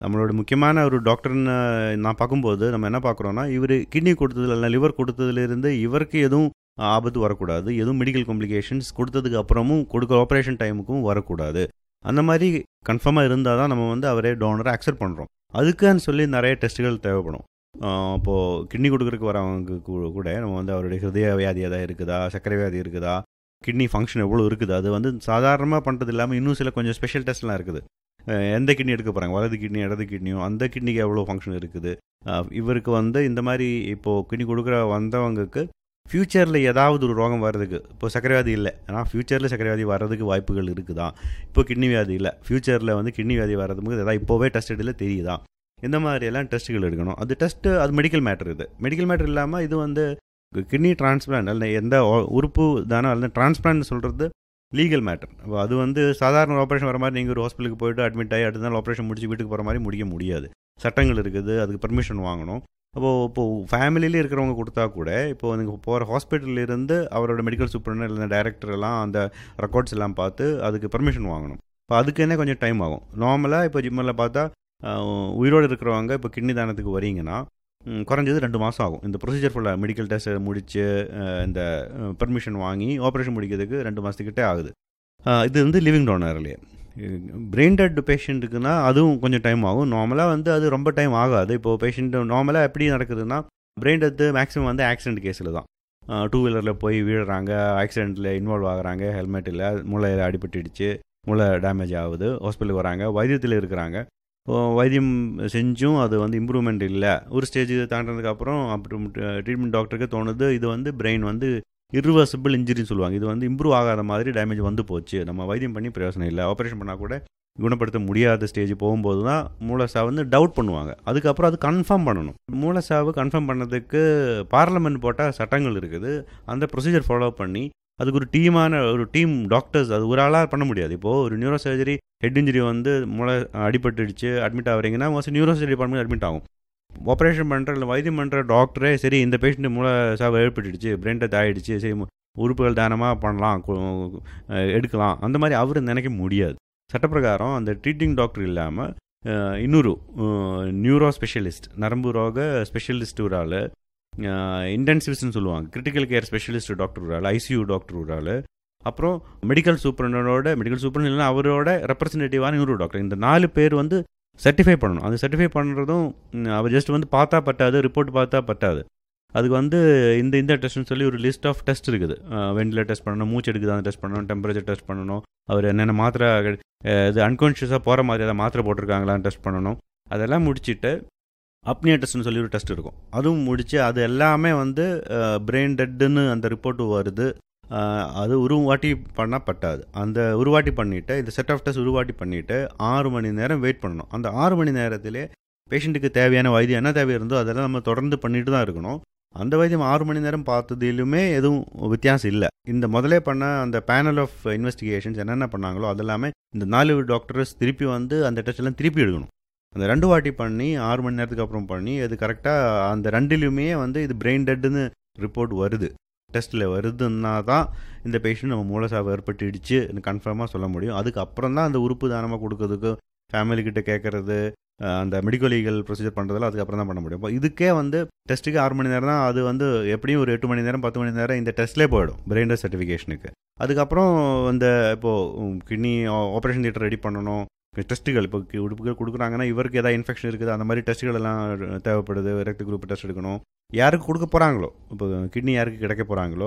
நம்மளோட முக்கியமான ஒரு டாக்டர்னு நான் பார்க்கும்போது நம்ம என்ன பார்க்குறோன்னா இவர் கிட்னி கொடுத்ததுல இல்லை லிவர் கொடுத்ததுலேருந்து இவருக்கு எதுவும் ஆபத்து வரக்கூடாது எதுவும் மெடிக்கல் காம்ப்ளிகேஷன்ஸ் கொடுத்ததுக்கு அப்புறமும் கொடுக்குற ஆப்ரேஷன் டைமுக்கும் வரக்கூடாது அந்த மாதிரி கன்ஃபார்மாக இருந்தால் தான் நம்ம வந்து அவரே டோனரை அக்செப்ட் பண்ணுறோம் அதுக்குன்னு சொல்லி நிறைய டெஸ்ட்டுகள் தேவைப்படும் இப்போது கிட்னி கொடுக்குறதுக்கு வரவங்க கூ- கூட நம்ம வந்து அவருடைய ஹிருதய வியாதி எதாவது இருக்குதா சர்க்கரை வியாதி இருக்குதா கிட்னி ஃபங்க்ஷன் எவ்வளோ இருக்குது அது வந்து சாதாரணமாக பண்ணுறது இல்லாமல் இன்னும் சில கொஞ்சம் ஸ்பெஷல் டெஸ்ட்லாம் இருக்குது அஹ் எந்த கிட்னி எடுக்க போகிறாங்க வலது கிட்னி இடது கிட்னியும் அந்த கிட்னிக்கு எவ்வளோ ஃபங்க்ஷன் இருக்குது அஹ் இவருக்கு வந்து இந்த மாதிரி இப்போது கிட்னி கொடுக்குற வந்தவங்களுக்கு ஃப்யூச்சரில் ஏதாவது ஒரு ரோகம் வர்றதுக்கு இப்போ சர்க்கரை வியாதி இல்லை ஆனால் ஃப்யூச்சரில் சர்க்கரை வியாதி வர்றதுக்கு வாய்ப்புகள் இருக்குதா இப்போ கிட்னி வியாதி இல்லை ஃப்யூச்சரில் வந்து கிட்னி வியாதி வர்றதுக்கு ஏதாவது இப்போவே டெஸ்ட் எடுல தெரியுதா இந்த மாதிரி எல்லாம் டெஸ்ட்டுகள் எடுக்கணும் அது டெஸ்ட்டு அது மெடிக்கல் மேட்டர் இது மெடிக்கல் மேட்டர் இல்லாமல் இது வந்து கிட்னி டிரான்ஸ்பிளான்ட் அல்ல எந்த ஒ- உறுப்பு தானோ அல்ல டிரான்ஸ்பிளான்ட் சொல்கிறது லீகல் மேட்டர் அப்போ அது வந்து சாதாரண ஆப்ரேஷன் வர மாதிரி நீங்கள் ஒரு ஹாஸ்பிட்டலுக்கு போயிட்டு அட்மிட் ஆகி அடுத்த நாள் ஆப்ரேஷன் முடிச்சு வீட்டுக்கு போகிற மாதிரி முடிக்க முடியாது சட்டங்கள் இருக்குது அதுக்கு பெர்மிஷன் வாங்கணும் அப்போது இப்போது ஃபேமிலியிலே இருக்கிறவங்க கொடுத்தா கூட இப்போது நீங்கள் போகிற ஹாஸ்பிட்டல்ல இருந்து அவரோட மெடிக்கல் சூப்பர்னு இல்லை டைரக்டர் எல்லாம் அந்த ரெக்கார்ட்ஸ் எல்லாம் பார்த்து அதுக்கு பெர்மிஷன் வாங்கணும் இப்போ அதுக்கு என்ன கொஞ்சம் டைம் ஆகும் நார்மலாக இப்போ ஜிம்மில் பார்த்தா அஹ், உயிரோடு இருக்கிறவங்க இப்போ கிட்னி தானத்துக்கு வரீங்கன்னா ம், குறைஞ்சது ரெண்டு மாதம் ஆகும் இந்த ப்ரொசீஜர் ஃபுல்லாக மெடிக்கல் டெஸ்ட் முடித்து இந்த பெர்மிஷன் வாங்கி ஆப்ரேஷன் முடிக்கிறதுக்கு ரெண்டு மாதத்துக்கிட்டே ஆகுது அஹ், இது வந்து லிவிங் டோனர்லேயே பிரெயின் டெட் பேஷண்ட்டுக்குன்னா அதுவும் கொஞ்சம் டைம் ஆகும் நார்மலாக வந்து அது ரொம்ப டைம் ஆகாது இப்போது பேஷண்ட் நார்மலாக எப்படி நடக்குதுன்னா பிரெயின் டெத்து மேக்ஸிமம் வந்து ஆக்சிடென்ட் கேஸில் தான் டூ வீலரில் போய் விழுறாங்க ஆக்சிடெண்ட்டில் இன்வால்வ் ஆகுறாங்க ஹெல்மெட் இல்லை மூளையில் அடிபட்டுடுச்சு மூளை டேமேஜ் ஆகுது ஹாஸ்பிட்டலுக்கு வராங்க வைத்தியத்தில் இருக்கிறாங்க ஓ, வைத்தியம் செஞ்சும் அது வந்து இம்ப்ரூவ்மெண்ட் இல்லை ஒரு ஸ்டேஜ் தாண்டினதுக்கப்புறம் அப்புறம் ட்ரீட்மெண்ட் டாக்டருக்கு தோணுது இது வந்து பிரெயின் வந்து இரிவர்சிபிள் இன்ஜுரின்னு சொல்லுவாங்க இது வந்து இம்ப்ரூவ் ஆகாத மாதிரி டேமேஜ் வந்து போச்சு நம்ம வைத்தியம் பண்ணி பிரயோசனம் இல்லை ஆப்ரேஷன் பண்ணால் கூட குணப்படுத்த முடியாத ஸ்டேஜ் போகும்போது தான் மூளைசாவு வந்து டவுட் பண்ணுவாங்க அதுக்கப்புறம் அது கன்ஃபார்ம் பண்ணணும் மூளைசாவு கன்ஃபார்ம் பண்ணதுக்கு பார்லமெண்ட் போட்டால் சட்டங்கள் இருக்குது அந்த ப்ரொசீஜர் ஃபாலோ பண்ணி அதுக்கு ஒரு டீமான ஒரு டீம் டாக்டர்ஸ் அது ஒரு ஆளாக பண்ண முடியாது இப்போது ஒரு நியூரோ சர்ஜரி ஹெட் இன்ஜுரி வந்து மூளை அடிபட்டுடுச்சு அட்மிட் ஆகுறீங்கன்னா most neuro surgery department admit ஆகும் ஆப்ரேஷன் பண்ணுற இல்லை வைத்தியம் பண்ணுற டாக்டரே சரி இந்த பேஷண்ட் மூளை சாவு ஏற்பட்டுடுச்சு பிரெயின் டெத் ஆகிடுச்சு சரி மு- உறுப்புகள் தானமாக பண்ணலாம் கு- அஹ் எடுக்கலாம் அந்த மாதிரி அவர் நினைக்க முடியாது சட்டப்பிரகாரம் அந்த ட்ரீட்டிங் டாக்டர் இல்லாமல் இன்னொரு நியூரோ ஸ்பெஷலிஸ்ட் நரம்பு ரோக ஸ்பெஷலிஸ்ட் ஒரு ஆள் இன்டென்சிவ்ஸ்னு சொல்லுவாங்க கிரிட்டிக்கல் கேர் ஸ்பெஷலிஸ்ட் டாக்டர் ஒரு ஆள் ஐசியூ டாக்டர் ஒரு ஆள் அப்புறம் மெடிக்கல் சூப்பரனோட மெடிக்கல் சூப்பரன் இல்லைன்னா அவரோட ரெப்ரசன்டேட்டிவான இன்னொரு டாக்டர் இந்த நாலு பேர் வந்து சர்டிஃபை பண்ணணும் அது சர்டிஃபை பண்ணுறதும் ம், அவர் ஜஸ்ட் வந்து பார்த்தா பத்தாது ரிப்போர்ட் பார்த்தா பத்தாது அதுக்கு வந்து இந்த இந்த டெஸ்ட்னு சொல்லி ஒரு லிஸ்ட் ஆஃப் டெஸ்ட் இருக்குது வெண்டிலேட் டெஸ்ட் பண்ணணும் மூச்சு எடுக்குதான்னு டெஸ்ட் பண்ணணும் டெம்பரேச்சர் டெஸ்ட் பண்ணணும் அவர் என்னென்ன மாத்திரை அஹ், இது அன்கான்ஷியஸாக போகிற மாதிரி ஏதாவது மாத்திரை போட்டிருக்காங்களான்னு டெஸ்ட் பண்ணணும் அதெல்லாம் முடிச்சுட்டு அப்னியா டெஸ்ட்னு சொல்லி ஒரு டெஸ்ட் இருக்கும் அதுவும் முடிச்சு அது எல்லாமே வந்து பிரெயின் டெட்டுன்னு அந்த ரிப்போர்ட்டு வருது அஹ், அது ஒரு வாட்டி பண்ணால் பட்டாது அந்த ஒரு வாட்டி பண்ணிவிட்டு இந்த செட் ஆஃப் டெஸ்ட் ஒரு வாட்டி பண்ணிவிட்டு ஆறு மணி நேரம் வெயிட் பண்ணணும் அந்த ஆறு மணி நேரத்திலே பேஷண்ட்டுக்கு தேவையான வைத்தியம் என்ன தேவை இருந்தோ அதெல்லாம் நம்ம தொடர்ந்து பண்ணிட்டு தான் இருக்கணும் அந்த வைத்தியம் ஆறு மணி நேரம் பார்த்ததிலுமே எதுவும் வித்தியாசம் இல்லை இந்த முதலே பண்ண அந்த பேனல் ஆஃப் இன்வெஸ்டிகேஷன்ஸ் என்னென்ன பண்ணாங்களோ அதெல்லாமே இந்த நாலு டாக்டர்ஸ் திருப்பி வந்து அந்த டெஸ்ட் எல்லாம் திருப்பி எடுக்கணும் அந்த ரெண்டு வாட்டி பண்ணி ஆறு மணி நேரத்துக்கு அப்புறம் பண்ணி அது கரெக்டாக அந்த ரெண்டுலையுமே வந்து இது பிரெயின் டெட்டுன்னு ரிப்போர்ட் வருது டெஸ்ட்டில் வருதுன்னா தான் இந்த பேஷண்ட் நம்ம மூலசாவு ஏற்பட்டுடுச்சு கன்ஃபார்மாக சொல்ல முடியும் அதுக்கப்புறம் தான் அந்த உறுப்பு தானமாக கொடுக்கறதுக்கு ஃபேமிலி கிட்ட கேட்கறது அஹ், அந்த மெடிக்கல் லீகல் ப்ரொசீஜர் பண்ணுறதுல அதுக்கப்புறம் தான் பண்ண முடியும் இப்போ இதுக்கே வந்து டெஸ்ட்டுக்கு ஆறு மணி நேரம் தான் அது வந்து எப்படியும் ஒரு எட்டு மணி நேரம் பத்து மணி நேரம் இந்த டெஸ்ட்லேயே போயிடும் பிரெயின் டெஸ்ட் சர்டிஃபிகேஷனுக்கு அதுக்கப்புறம் இந்த இப்போது கிட்னி ஆப்ரேஷன் தியேட்டர் ரெடி பண்ணணும் டெஸ்ட்டுகள் இப்போ கி- உடுப்புகள் கொடுக்குறாங்கன்னா இவருக்கு ஏதாவது இன்ஃபெக்ஷன் இருக்குது அந்த மாதிரி டெஸ்ட்டுகள் எல்லாம் தேவைப்படுது ரத்த குரூப் டெஸ்ட் எடுக்கணும் யாருக்கு கொடுக்க போகிறாங்களோ இப்போ கிட்னி யாருக்கு கிடைக்க போகிறாங்களோ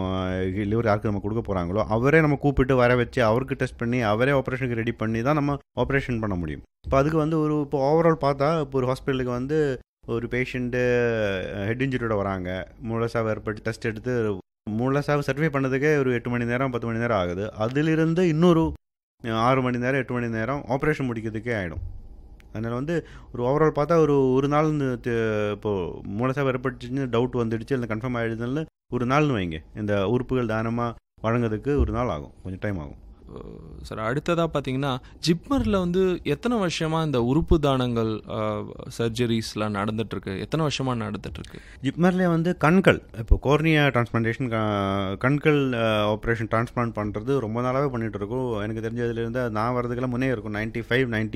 லிவர் யாருக்கு நம்ம கொடுக்க போகிறாங்களோ அவரே நம்ம கூப்பிட்டு வர வச்சு அவருக்கு டெஸ்ட் பண்ணி அவரே ஆப்ரேஷனுக்கு ரெடி பண்ணி தான் நம்ம ஆப்ரேஷன் பண்ண முடியும் இப்போ அதுக்கு வந்து ஒரு இப்போ ஓவரால் பார்த்தா இப்போ ஒரு ஹாஸ்பிட்டலுக்கு வந்து ஒரு பேஷண்ட்டு ஹெட் இன்ஜுரியோட வராங்க மூலசாவு ஏற்பட்டு டெஸ்ட் எடுத்து மூலசாவு சர்டிஃபை பண்ணதுக்கே ஒரு எட்டு மணி நேரம் பத்து மணி நேரம் ஆகுது அதிலிருந்து இன்னொரு அஹ், ஆறு மணி நேரம் எட்டு மணி நேரம் ஆப்ரேஷன் முடிக்கிறதுக்கே ஆகிடும் அதனால் வந்து ஒரு ஓவரால் பார்த்தா ஒரு ஒரு நாள் இப்போது மூலசாவு ஏற்பட்டுச்சுன்னு டவுட் வந்துடுச்சு இல்லை கன்ஃபார்ம் ஆகிடுதுனால ஒரு நாள்னு வைங்க இந்த உறுப்புகள் தானமாக வழங்குறதுக்கு ஒரு நாள் ஆகும் கொஞ்சம் டைம் ஆகும் சார் அடுத்ததாக பார்த்தீங்கன்னா ஜிப்மரில் வந்து எத்தனை வருஷமாக இந்த உறுப்பு தானங்கள் சர்ஜரிஸ்லாம் நடந்துட்டுருக்கு எத்தனை வருஷமாக நடந்துட்டுருக்கு ஜிப்மர்லேயே வந்து கண்கள் இப்போ கோர்னியா டிரான்ஸ்பிளான்டேஷன் கண்கள் ஆப்ரேஷன் டிரான்ஸ்பிளான்ட் பண்ணுறது ரொம்ப நாளாகவே பண்ணிட்டு இருக்கோம் எனக்கு தெரிஞ்சதுலேருந்து நான் வரதுக்கெல்லாம் முன்னே இருக்கும் நைன்ட்டி ஃபைவ் நைன்ட்டி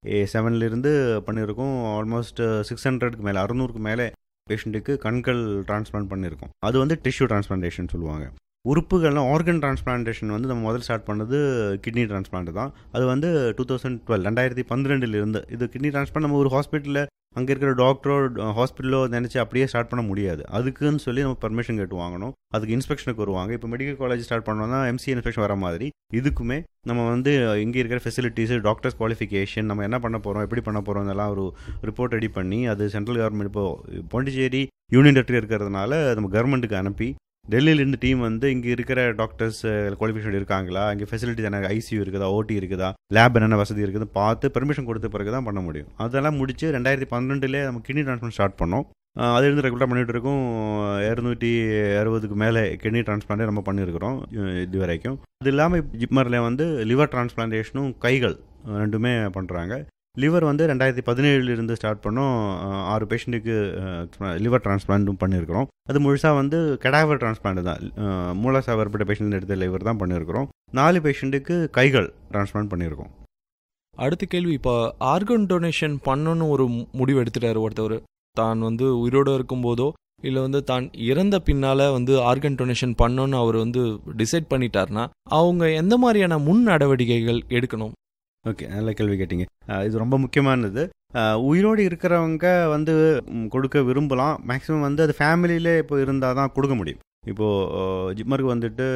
ஏ செவன்லேருந்து பண்ணியிருக்கோம் ஆல்மோஸ்ட் சிக்ஸ் ஹண்ட்ரட்க்கு மேலே அறுநூறுக்கு மேலே பேஷண்ட்டுக்கு கண்கள் டிரான்ஸ்பிளான்ட் பண்ணியிருக்கோம் அது வந்து டிஷ்யூ டிரான்ஸ்பிளான்டேஷன் சொல்லுவாங்க உறுப்புகள்லாம் ஆர்கன் டிரான்ஸ்பிளான்டேஷன் வந்து நம்ம முதல்ல ஸ்டார்ட் பண்ணது கிட்னி டிரான்ஸ்பிளான்ட் தான் அது வந்து டூ தௌசண்ட் டுவெல் ரெண்டாயிரத்தி பன்னிரெண்டுலேருந்து இது கிட்னி டிரான்ஸ்பிளான்ட் நம்ம ஒரு ஹாஸ்பிட்டலில் அங்கே இருக்கிற டாக்டரோ ஹாஸ்பிட்டலோ நினச்சி அப்படியே ஸ்டார்ட் பண்ண முடியாது அதுக்குன்னு சொல்லி நம்ம பர்மிஷன் கேட்டு வாங்கணும் அதுக்கு இன்ஸ்பெக்ஷனுக்கு வருவாங்க இப்போ மெடிக்கல் காலேஜ் ஸ்டார்ட் பண்ணோம்னா எம்சி இன்ஸ்பெக்ஷன் வர மாதிரி இதுக்குமே நம்ம வந்து இங்கே இருக்கிற ஃபெசிலிட்டிஸ் டாக்டர்ஸ் குவாலிஃபிகேஷன் நம்ம என்ன பண்ண போகிறோம் எப்படி பண்ண போகிறோம் இதெல்லாம் ஒரு ரிப்போர்ட் ரெடி பண்ணி அது சென்ட்ரல் கவர்மெண்ட் இப்போ பாண்டிச்சேரி யூனியன் டெரிட்டரி இருக்கிறதுனால நம்ம கவர்மெண்ட்டுக்கு அனுப்பி டெல்லியிலேருந்து டீம் வந்து இங்கே இருக்கிற டாக்டர்ஸ் குவாலிஃபிகேஷன் இருக்காங்களா இங்கே ஃபெசிலிட்டிஸ் என்ன ஐசியூ இருக்குதா ஓடி இருக்குதா லேப் என்னென்ன வசதி இருக்குது பார்த்து பெர்மிஷன் கொடுத்த பிறகு தான் பண்ண முடியும் அதெல்லாம் முடிச்சு ரெண்டாயிரத்தி பன்னெண்டுலேயே நம்ம கிட்னி டிரான்ஸ்பிளான்ட் ஸ்டார்ட் பண்ணோம் அதிலிருந்து ரெகுலராக பண்ணிகிட்டு இருக்கோம் இரநூத்தி அறுபதுக்கு மேலே கிட்னி டிரான்ஸ்பிளான்டே நம்ம பண்ணியிருக்கிறோம் இது வரைக்கும் அது இல்லாமல் ஜிப்மரில் வந்து லிவர் டிரான்ஸ்பிளான்டேஷனும் கைகள் ரெண்டுமே பண்ணுறாங்க லிவர் வந்து ரெண்டாயிரத்தி பதினேழுலேருந்து ஸ்டார்ட் பண்ணோம் ஆறு பேஷண்ட்டுக்கு லிவர் டிரான்ஸ்பிளான்ட்டும் பண்ணியிருக்கிறோம் அது முழுசாக வந்து கெடாவர் டிரான்ஸ்பிளான்ட் தான் மூலசாக ஏற்பட்ட பேஷண்ட் எடுத்த லிவர் தான் பண்ணியிருக்கிறோம் நாலு பேஷண்ட்டுக்கு கைகள் டிரான்ஸ்பிளான்ட் பண்ணியிருக்கோம் அடுத்த கேள்வி இப்போ ஆர்கன் டொனேஷன் பண்ணணும்னு ஒரு முடிவு எடுத்துட்டாரு ஒருத்தவர் தான் வந்து உயிரோடு இருக்கும்போதோ இல்லை வந்து தான் இறந்த பின்னால் வந்து ஆர்கன் டொனேஷன் பண்ணணும்னு அவர் வந்து டிசைட் பண்ணிட்டார்னா அவங்க எந்த மாதிரியான முன் நடவடிக்கைகள் எடுக்கணும் ஓகே நல்ல கேள்வி கேட்டிங்க இது ரொம்ப முக்கியமானது உயிரோடு இருக்கிறவங்க வந்து கொடுக்க விரும்பலாம் மேக்ஸிமம் வந்து அது ஃபேமிலியிலே இப்போ இருந்தால் தான் கொடுக்க முடியும் இப்போது ஜிம்மருக்கு வந்துட்டு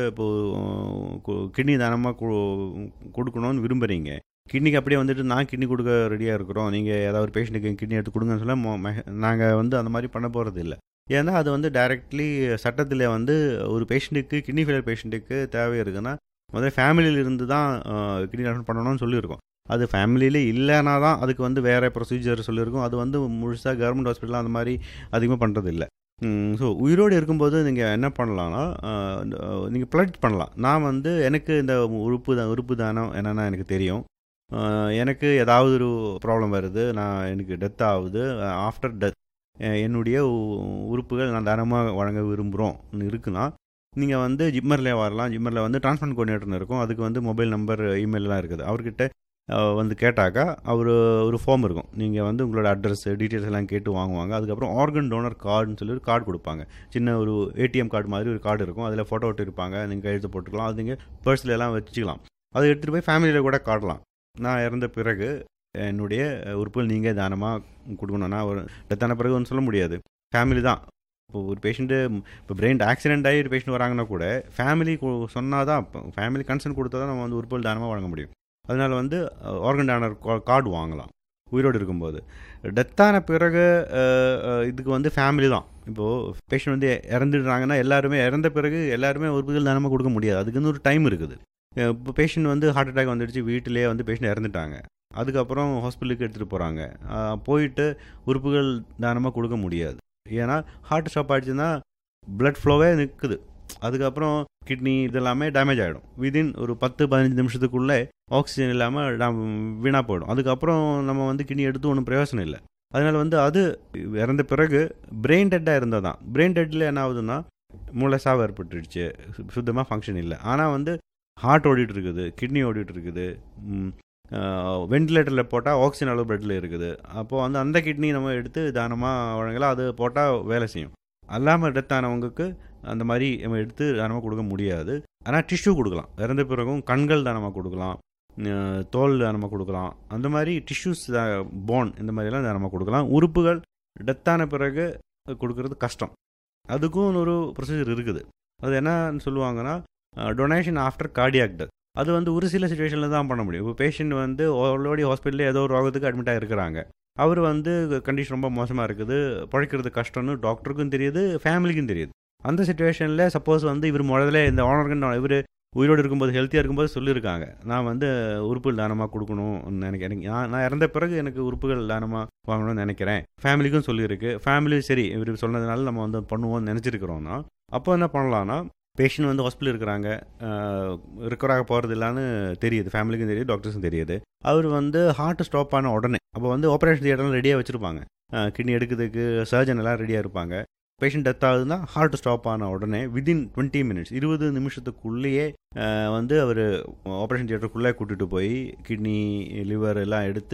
இப்போது கிட்னி தானமாக கொடுக்கணும்னு விரும்புகிறீங்க கிட்னிக்கு அப்படியே வந்துட்டு நான் கிட்னி கொடுக்க ரெடியாக இருக்கிறோம் நீங்கள் ஏதாவது ஒரு பேஷண்ட்டுக்கு கிட்னி எடுத்து கொடுங்கன்னு சொல்ல நாங்கள் வந்து அந்த மாதிரி பண்ண போகிறது இல்லை ஏன்னா அது வந்து டைரக்ட்லி சட்டத்தில் வந்து ஒரு பேஷண்ட்டுக்கு கிட்னி ஃபெயிலியர் பேஷண்ட்டுக்கு தேவை இருக்குன்னா முதல்ல ஃபேமிலியில் இருந்து தான் கிட்னி ட்ரான்ஸ்ஃபர் பண்ணணும்னு சொல்லியிருக்கோம் அது ஃபேமிலியிலே இல்லைனா தான் அதுக்கு வந்து வேறு ப்ரொசீஜர் சொல்லியிருக்கோம் அது வந்து முழுசாக கவர்மெண்ட் ஹாஸ்பிட்டல் அந்த மாதிரி அதிகமாக பண்ணுறது இல்லை ஸோ உயிரோடு இருக்கும்போது நீங்கள் என்ன பண்ணலான்னா நீங்கள் ப்ளட் பண்ணலாம் நான் வந்து எனக்கு இந்த உறுப்பு தான் உறுப்பு தானம் என்னென்னா எனக்கு தெரியும் எனக்கு ஏதாவது ஒரு ப்ராப்ளம் வருது நான் எனக்கு டெத் ஆகுது ஆஃப்டர் டெத் என்னுடைய உறுப்புகள் நான் தானமாக வழங்க விரும்புகிறோம் இருக்குன்னா நீங்கள் வந்து ஜிம்மரில் வரலாம் ஜிம்மரில் வந்து டிரான்ஸ்பரண்ட் கோஆர்டினேட்டர்னு இருக்கும் அதுக்கு வந்து மொபைல் நம்பர் இமெயிலெலாம் இருக்குது அவர்கிட்ட வந்து கேட்டாக்கா அவர் ஒரு ஃபார்ம் இருக்கும் நீங்கள் வந்து உங்களோட அட்ரஸ் டீட்டெயில்ஸ் எல்லாம் கேட்டு வாங்குவாங்க அதுக்கப்புறம் ஆர்கன் டோனர் கார்டுன்னு சொல்லி ஒரு கார்டு கொடுப்பாங்க சின்ன ஒரு ஏடிஎம் கார்டு மாதிரி ஒரு கார்டு இருக்கும் அதில் ஃபோட்டோ விட்டு இருப்பாங்க நீங்கள் எழுத்து போட்டுக்கலாம் அது நீங்கள் பர்ஸில் எல்லாம் வச்சுக்கலாம் அதை எடுத்துகிட்டு போய் ஃபேமிலியில் கூட காட்டலாம் நான் இறந்த பிறகு என்னுடைய உறுப்புகள் நீங்கள் தானமாக கொடுக்கணும்னா ஒரு டெத்தான பிறகு ஒன்று சொல்ல முடியாது ஃபேமிலி தான் இப்போ ஒரு பேஷண்ட்டு இப்போ பிரெயின் ஆக்சிடென்ட் ஆகி ஒரு பேஷண்ட் வராங்கன்னா கூட ஃபேமிலி சொன்னால் தான் ஃபேமிலி கன்சர்ன் கொடுத்தா தான் நம்ம வந்து உறுப்புகள் தானமாக வழங்க முடியும் அதனால் வந்து ஆர்கன் டானர் கார்டு வாங்கலாம் உயிரோடு இருக்கும்போது டெத்தான பிறகு இதுக்கு வந்து ஃபேமிலி தான் இப்போது பேஷண்ட் வந்து இறந்துடுறாங்கன்னா எல்லாருமே இறந்த பிறகு எல்லாருமே உறுப்புகள் தானமாக கொடுக்க முடியாது அதுக்குன்னு ஒரு டைம் இருக்குது இப்போ பேஷண்ட் வந்து ஹார்ட் அட்டாக் வந்துடுச்சு வீட்டிலே வந்து பேஷண்ட் இறந்துட்டாங்க அதுக்கப்புறம் ஹாஸ்பிட்டலுக்கு எடுத்துகிட்டு போகிறாங்க போயிட்டு உறுப்புகள் தானமாக கொடுக்க முடியாது ஏன்னா ஹார்ட் ஸ்டாப் ஆகிடுச்சுன்னா பிளட் ஃப்ளோவே நிற்குது அதுக்கப்புறம் கிட்னி இதெல்லாமே டேமேஜ் ஆகிடும் விதின் ஒரு பத்து பதினஞ்சு நிமிஷத்துக்குள்ளே ஆக்சிஜன் இல்லாமல் வீணாக போயிடும் அதுக்கப்புறம் நம்ம வந்து கிட்னி எடுத்து ஒன்றும் பிரயோசனம் இல்லை அதனால் வந்து அது இறந்த பிறகு பிரெயின் டெட்டாக இருந்தால் தான் பிரெயின் டெட்டில் என்ன ஆகுதுன்னா மூளை சாவு ஏற்பட்டுடுச்சு சுத்தமாக ஃபங்க்ஷன் இல்லை ஆனால் வந்து ஹார்ட் ஓடிட்டு இருக்குது கிட்னி ஓடிட்டு இருக்குது வெண்டிலேட்டரில் போட்டால் ஆக்சிஜன் அளவு பிளட்டில் இருக்குது அப்போது வந்து அந்த கிட்னி நம்ம எடுத்து தானமாக வழங்கலாம் அது போட்டால் வேலை செய்யும் அல்லாமல் டெத் ஆனவங்களுக்கு அந்த மாதிரி நம்ம எடுத்து தானமாக கொடுக்க முடியாது ஆனால் டிஷ்யூ கொடுக்கலாம் இறந்த பிறகும் கண்கள் தானமாக கொடுக்கலாம் தோல் தானமாக கொடுக்கலாம் அந்த மாதிரி டிஷ்யூஸ் போன் இந்த மாதிரிலாம் தானமாக கொடுக்கலாம் உறுப்புகள் டெத்தான பிறகு கொடுக்கறது கஷ்டம் அதுக்கும் ஒரு ப்ரொசீஜர் இருக்குது அது என்னன்னு சொல்லுவாங்கன்னா டொனேஷன் ஆஃப்டர் கார்டியாக் டெத் அது வந்து ஒரு சில சுச்சுவேஷனில் தான் பண்ண முடியும் இப்போ பேஷண்ட் வந்து ஆல்ரெடி ஹாஸ்பிட்டலில் ஏதோ ஒரு ரோகத்துக்கு அட்மிட் ஆகிருக்கிறாங்க அவர் வந்து கண்டிஷன் ரொம்ப மோசமாக இருக்குது பழைக்கிறது கஷ்டம்னு டாக்டருக்கும் தெரியுது ஃபேமிலிக்கும் தெரியுது அந்த சுச்சுவேஷனில் சப்போஸ் வந்து இவர் முதல்ல இந்த ஆனர்கன் இவர் உயிரோடு இருக்கும்போது ஹெல்த்தியாக இருக்கும்போது சொல்லியிருக்காங்க நான் வந்து உறுப்புகள் தானமாக கொடுக்கணும்னு நினைக்கிறேன் நான் நான் இறந்த பிறகு எனக்கு உறுப்புகள் தானமாக வாங்கணும்னு நினைக்கிறேன் ஃபேமிலிக்கும் சொல்லியிருக்கு ஃபேமிலி சரி இவர் சொன்னதுனால நம்ம வந்து பண்ணுவோம்னு நினச்சிருக்கிறோன்னா அப்போ என்ன பண்ணலான்னா பேஷண்ட் வந்து ஹாஸ்பிட்டல் இருக்கிறாங்க ரிக்கவர் ஆக போகிறது இல்லான்னு தெரியுது ஃபேமிலிக்கும் தெரியுது டாக்டர்ஸும் தெரியுது அவர் வந்து ஹார்ட் ஸ்டாப் ஆன உடனே அப்போ வந்து ஆப்ரேஷன் தியேட்டர்லாம் ரெடியாக வச்சுருப்பாங்க கிட்னி எடுக்கிறதுக்கு சர்ஜன் எல்லாம் ரெடியாக இருப்பாங்க பேஷண்ட் டெத் ஆகுதுன்னா ஹார்ட் ஸ்டாப் ஆன உடனே விதின் டுவெண்ட்டி மினிட்ஸ் இருபது நிமிஷத்துக்குள்ளேயே வந்து அவர் ஆப்ரேஷன் தியேட்டருக்குள்ளே கூட்டிகிட்டு போய் கிட்னி லிவர் எல்லாம் எடுத்து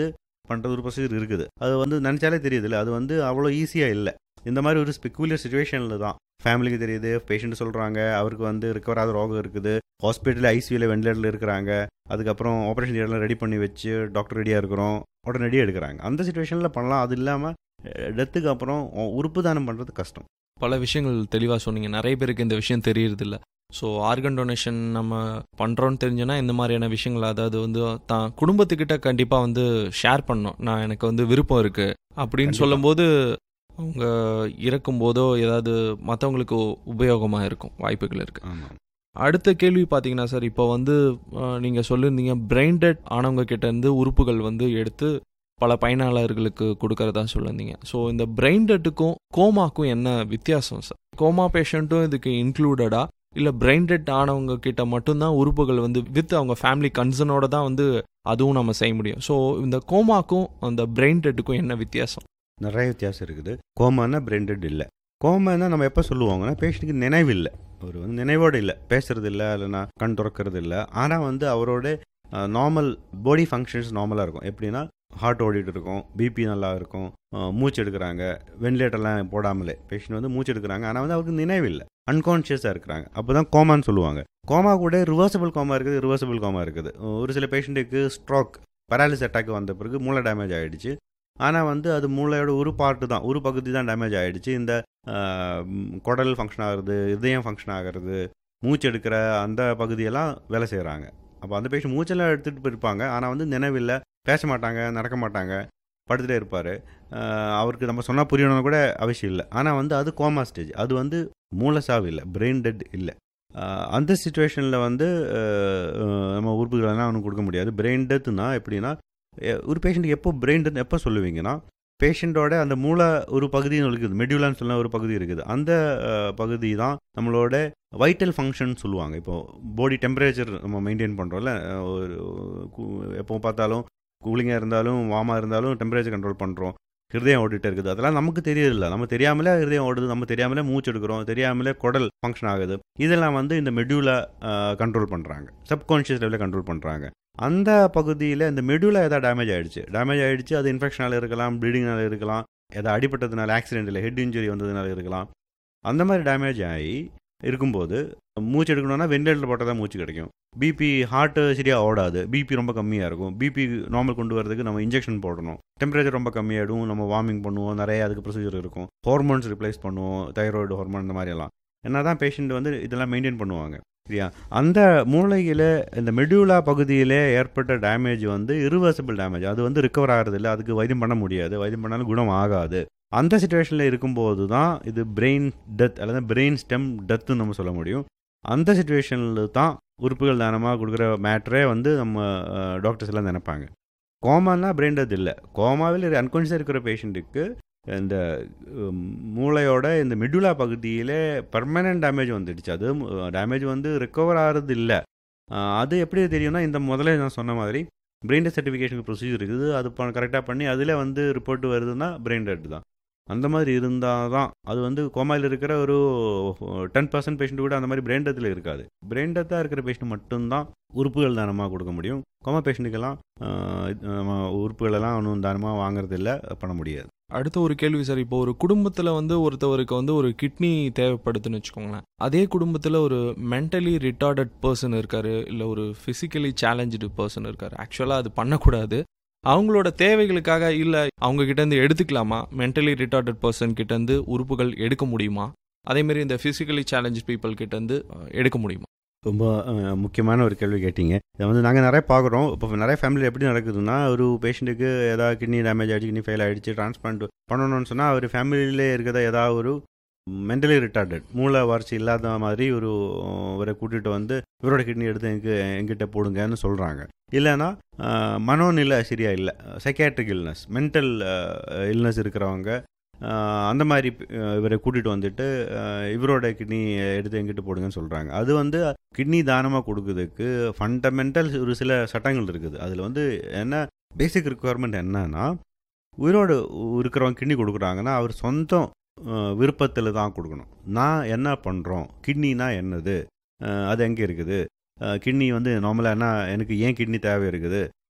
பண்ணுறது ஒரு ப்ரொசீஜர் இருக்குது அது வந்து நினச்சாலே தெரியுதுல்ல அது வந்து அவ்வளோ ஈஸியாக இல்லை இந்த மாதிரி ஒரு ஸ்பெக்குலர் சுச்சுவேஷனில் தான் ஃபேமிலிக்கு தெரியுது பேஷண்ட் சொல்கிறாங்க அவருக்கு வந்து ரிக்கவர் ஆகிற ரோகம் இருக்குது ஹாஸ்பிட்டலில் ஐசியூவில் வெண்டிலேட்டரில் இருக்கிறாங்க அதுக்கப்புறம் ஆப்ரேஷன் தியேட்டரில் ரெடி பண்ணி வச்சு டாக்டர் ரெடியாக இருக்கிறோம் உடனடியாக எடுக்கிறாங்க அந்த சுச்சுவேஷனில் பண்ணலாம் அது இல்லாமல் டெத்துக்கு அப்புறம் உறுப்பு தானம் பண்ணுறது கஷ்டம் பல விஷயங்கள் தெளிவாக சொன்னீங்க நிறைய பேருக்கு இந்த விஷயம் தெரியறதில்ல ஸோ ஆர்கன் டொனேஷன் நம்ம பண்ணுறோன்னு தெரிஞ்சோன்னா இந்த மாதிரியான விஷயங்கள் அதாவது வந்து தான் குடும்பத்துக்கிட்ட கண்டிப்பாக வந்து ஷேர் பண்ணோம் நான் எனக்கு வந்து விருப்பம் இருக்குது அப்படின்னு கண்டிப்பா. சொல்லும்போது அவங்க இறக்கும் போதோ ஏதாவது மற்றவங்களுக்கு உபயோகமாக இருக்கும் வாய்ப்புகள் இருக்குது ஆமாம் அடுத்த கேள்வி பார்த்தீங்கன்னா சார் இப்போ வந்து நீங்கள் சொல்லியிருந்தீங்க பிரெயின் டெட் ஆனவங்க கிட்ட இருந்து உறுப்புகள் வந்து எடுத்து பல பயனாளர்களுக்கு கொடுக்கறதா சொல்லியிருந்தீங்க ஸோ இந்த பிரெயின் டெட்டுக்கும் கோமாக்கும் என்ன வித்தியாசம் சார் கோமா பேஷண்ட்டும் இதுக்கு இன்க்ளூடடா இல்லை பிரெயின் டெட் ஆனவங்க கிட்ட மட்டும்தான் உறுப்புகள் வந்து வித் அவங்க ஃபேமிலி கன்சர்னோட தான் வந்து அதுவும் நம்ம செய்ய முடியும் ஸோ இந்த கோமாக்கும் அந்த பிரெயின் டெட்டுக்கும் என்ன வித்தியாசம் நிறைய வித்தியாசம் இருக்குது கோமானா பிரெண்டட் இல்லை கோமானா நம்ம எப்போ சொல்லுவாங்கன்னா பேஷண்ட்டுக்கு நினைவு இல்லை அவர் வந்து நினைவோடு இல்லை பேசுறது இல்லை இல்லைன்னா கண் திறக்கிறது இல்லை ஆனால் வந்து அவரோட நார்மல் பாடி ஃபங்க்ஷன்ஸ் நார்மலாக இருக்கும் எப்படின்னா ஹார்ட் ஓடிட்டு இருக்கும் பிபி நல்லா இருக்கும் அஹ், மூச்சு எடுக்கிறாங்க வென்டிலேட்டர்லாம் போடாமலே பேஷண்ட் வந்து மூச்சு எடுக்கிறாங்க ஆனால் வந்து அவருக்கு நினைவு இல்லை அன்கான்ஷியஸாக இருக்கிறாங்க அப்போ தான் கோமான்னு சொல்லுவாங்க கோமா கூட ரிவர்சபிள் கோமா இருக்குது ரிவர்சபிள் கோமா இருக்குது ஒரு சில பேஷண்ட்டுக்கு ஸ்ட்ரோக் பராலிஸ் அட்டாக் வந்த பிறகு மூளை டேமேஜ் ஆகிடுச்சு ஆனால் வந்து அது மூளையோட ஒரு பார்ட்டு தான் ஒரு பகுதி தான் டேமேஜ் ஆகிடுச்சு இந்த ஆஹ், ம், குடல் ஃபங்க்ஷன் ஆகுறது இதயம் ஃபங்க்ஷன் ஆகிறது மூச்சு எடுக்கிற அந்த பகுதியெல்லாம் வேலை செய்கிறாங்க அப்போ அந்த பேஷண்ட் மூச்செல்லாம் எடுத்துகிட்டு போயிருப்பாங்க ஆனால் வந்து நினைவில்லை பேச மாட்டாங்க நடக்க மாட்டாங்க படுத்துட்டே இருப்பார் அவருக்கு நம்ம சொன்னால் புரியணும்னு கூட அவசியம் இல்லை ஆனால் வந்து அது கோமா ஸ்டேஜ் அது வந்து மூளை சாவு இல்லை பிரெயின் டெட் இல்லை ஆஹ், அந்த சுச்சுவேஷனில் வந்து ஆஹ், ஆஹ், நம்ம உறுப்புகளெல்லாம் அவனுக்கு கொடுக்க முடியாது பிரெயின் டெத்துனா எப்படின்னா எ- ஒரு பேஷண்ட்டுக்கு எப்போ பிரெயின் டெத் எப்போ சொல்லுவீங்கன்னா பேஷண்ட்டோட அந்த மூளை ஒரு பகுதி இருக்குது மெடியூலான்னு சொல்ல ஒரு பகுதி இருக்குது அந்த அஹ், பகுதி தான் நம்மளோட வைட்டல் ஃபங்க்ஷன் சொல்லுவாங்க இப்போ பாடி டெம்பரேச்சர் நம்ம மெயின்டைன் பண்ணுறோம்ல ஒரு கு- எப்போ பார்த்தாலும் கூலிங்காக இருந்தாலும் வார்மாக இருந்தாலும் டெம்பரேச்சர் கண்ட்ரோல் பண்ணுறோம் ஹிருதயம் ஓடிட்டு இருக்குது அதெல்லாம் நமக்கு தெரியல நம்ம தெரியாமலே ஹிருதயம் ஓடுது நம்ம தெரியாமலே மூச்சு எடுக்கிறோம் தெரியாமலே குடல் ஃபங்க்ஷன் ஆகுது இதெல்லாம் வந்து இந்த மெடியூலை கண்ட்ரோல் பண்ணுறாங்க சப்கான்ஷியஸ் லெவலில் கண்ட்ரோல் பண்ணுறாங்க அந்த பகுதியில் இந்த மெடியூலா ஏதாவது டேமேஜ் ஆயிடுச்சு டேமேஜ் ஆயிடுச்சு அது இன்ஃபெக்ஷனால இருக்கலாம் ப்ளீடிங்னால இருக்கலாம் ஏதாவது அடிபட்டதுனால ஆக்சிடென்ட் இல்லை ஹெட் இன்ஜுரி வந்ததுனால இருக்கலாம் அந்த மாதிரி டேமேஜ் ஆகி இருக்கும்போது மூச்சு எடுக்கணும்னா வெண்டிலேட்டர் போட்டால் தான் மூச்சு கிடைக்கும் பிபி ஹார்ட்டு சரியாக ஓடாது பிபி ரொம்ப கம்மியாக இருக்கும் பிபி நார்மல் கொண்டு வரதுக்கு நம்ம இன்ஜெக்ஷன் போடணும் டெம்பரேச்சர் ரொம்ப கம்மியாகிடும் நம்ம வார்மிங் பண்ணுவோம் நிறைய அதுக்கு ப்ரொசீஜர் இருக்கும் ஹார்மோன்ஸ் ரிப்ளேஸ் பண்ணுவோம் தைராய்டு ஹார்மோன் இந்த மாதிரியெல்லாம் என்ன தான் பேஷண்ட் வந்து இதெல்லாம் மெயின்டைன் பண்ணுவாங்க சரியா அந்த மூளையில் இந்த மெடியூலா பகுதியிலே ஏற்பட்ட டேமேஜ் வந்து irreversible டேமேஜ் அது வந்து ரிகவர் ஆகிறதில்ல அதுக்கு வைத்தியம் பண்ண முடியாது வைத்தியம் பண்ணாலும் குணம் ஆகாது அந்த சுச்சுவேஷனில் இருக்கும்போது தான் இது பிரெயின் டெத் அல்லது பிரெயின் ஸ்டெம் டெத்துன்னு நம்ம சொல்ல முடியும் அந்த சுச்சுவேஷனில் தான் உறுப்புகள் தானமாக கொடுக்குற மேட்ரே வந்து நம்ம டாக்டர்ஸ் எல்லாம் நினைப்பாங்க கோமானா பிரெயின் டெத் இல்லை கோமாவில் அன்கான்ஷியஸாக இருக்கிற பேஷண்ட்டுக்கு இந்த உம், மூளையோட இந்த மெடுலா பகுதியில் பர்மனன்ட் டேமேஜ் வந்துடுச்சு அது டேமேஜ் வந்து ரெக்கவர் ஆகிறது இல்லை அது எப்படி தெரியும்னா இந்த முதல்ல நான் சொன்ன மாதிரி பிரெயின் டெத் சர்டிஃபிகேஷன் ப்ரொசீஜர் இருக்குது அது கரெக்டாக பண்ணி அதில் வந்து ரிப்போர்ட் வருதுன்னா பிரெயின் டெட் தான் அந்த மாதிரி இருந்தால் தான் அது வந்து கோமாயில் இருக்கிற ஒரு டென் பர்சன்ட் பேஷண்ட் கூட அந்த மாதிரி பிரெயின் டெத்தில் இருக்காது பிரெயின் டெத்தாக இருக்கிற பேஷண்ட் மட்டும்தான் உறுப்புகள் தானமாக கொடுக்க முடியும் கோமா பேஷண்ட்டுக்கெல்லாம் ஆஹ், நம்ம உறுப்புகளெல்லாம் ஒன்றும் தானமாக வாங்குறது இல்லை பண்ண முடியாது அடுத்த ஒரு கேள்வி சார் இப்போ ஒரு குடும்பத்தில் வந்து ஒருத்தவருக்கு வந்து ஒரு கிட்னி தேவைப்படுதுன்னு வச்சுக்கோங்களேன் அதே குடும்பத்தில் ஒரு மென்டலி ரிட்டார்டட் பர்சன் இருக்காரு இல்லை ஒரு ஃபிசிக்கலி சேலஞ்சு பர்சன் இருக்காரு ஆக்சுவலாக அது பண்ணக்கூடாது அவங்களோட தேவைகளுக்காக இல்லை அவங்க கிட்டேருந்து எடுத்துக்கலாமா மென்டலி ரிட்டார்டட் பர்சன் கிட்டேருந்து உறுப்புகள் எடுக்க முடியுமா அதேமாரி இந்த ஃபிசிக்கலி சேலஞ்சு பீப்புள் கிட்டேருந்து அஹ், எடுக்க முடியுமா ரொம்ப அஹ், முக்கியமான ஒரு கேள்வி கேட்டீங்க இதை வந்து நாங்கள் நிறைய பார்க்குறோம் இப்போ நிறைய ஃபேமிலி எப்படி நடக்குதுன்னா ஒரு பேஷண்ட்டுக்கு ஏதாவது கிட்னி டேமேஜ் ஆகிடுச்சு கிட்னி ஃபெயில் ஆகிடுச்சு டிரான்ஸ்பிளான்ட் பண்ணணும்னு சொன்னால் அவர் ஃபேமிலியிலே இருக்கிற ஏதாவது ஒரு மென்டலி ரிட்டார்டட் மூளை வறட்சி இல்லாத மாதிரி ஒரு அஹ், இவரை கூட்டிகிட்டு வந்து இவரோட கிட்னி எடுத்து எங்க எங்கிட்ட போடுங்கன்னு சொல்கிறாங்க இல்லைன்னா அஹ், மனோநிலை சரியா இல்லை சைக்காட்ரிக் இல்னஸ் மென்டல் இல்னஸ் இருக்கிறவங்க அஹ், அந்த மாதிரி அஹ், இவரை கூட்டிகிட்டு வந்துட்டு அஹ், இவரோட கிட்னி எடுத்து எங்கிட்ட போடுங்கன்னு சொல்கிறாங்க அது வந்து கிட்னி தானமாக கொடுக்குறதுக்கு ஃபண்டமெண்டல் ஒரு சில சட்டங்கள் இருக்குது அதில் வந்து என்ன பேசிக் ரெக்குவயர்மெண்ட் என்னன்னா உயிரோடு இருக்கிறவங்க கிட்னி கொடுக்குறாங்கன்னா அவர் சொந்தம் விருப்பத்தில் தான் கொடுக்கணும் நான் என்ன பண்ணுறோம் கிட்னினா என்னது அஹ், அது எங்கே இருக்குது கிட்னி வந்து நார்மலாக என்ன எனக்கு ஏன் கிட்னி தேவை இருக்குது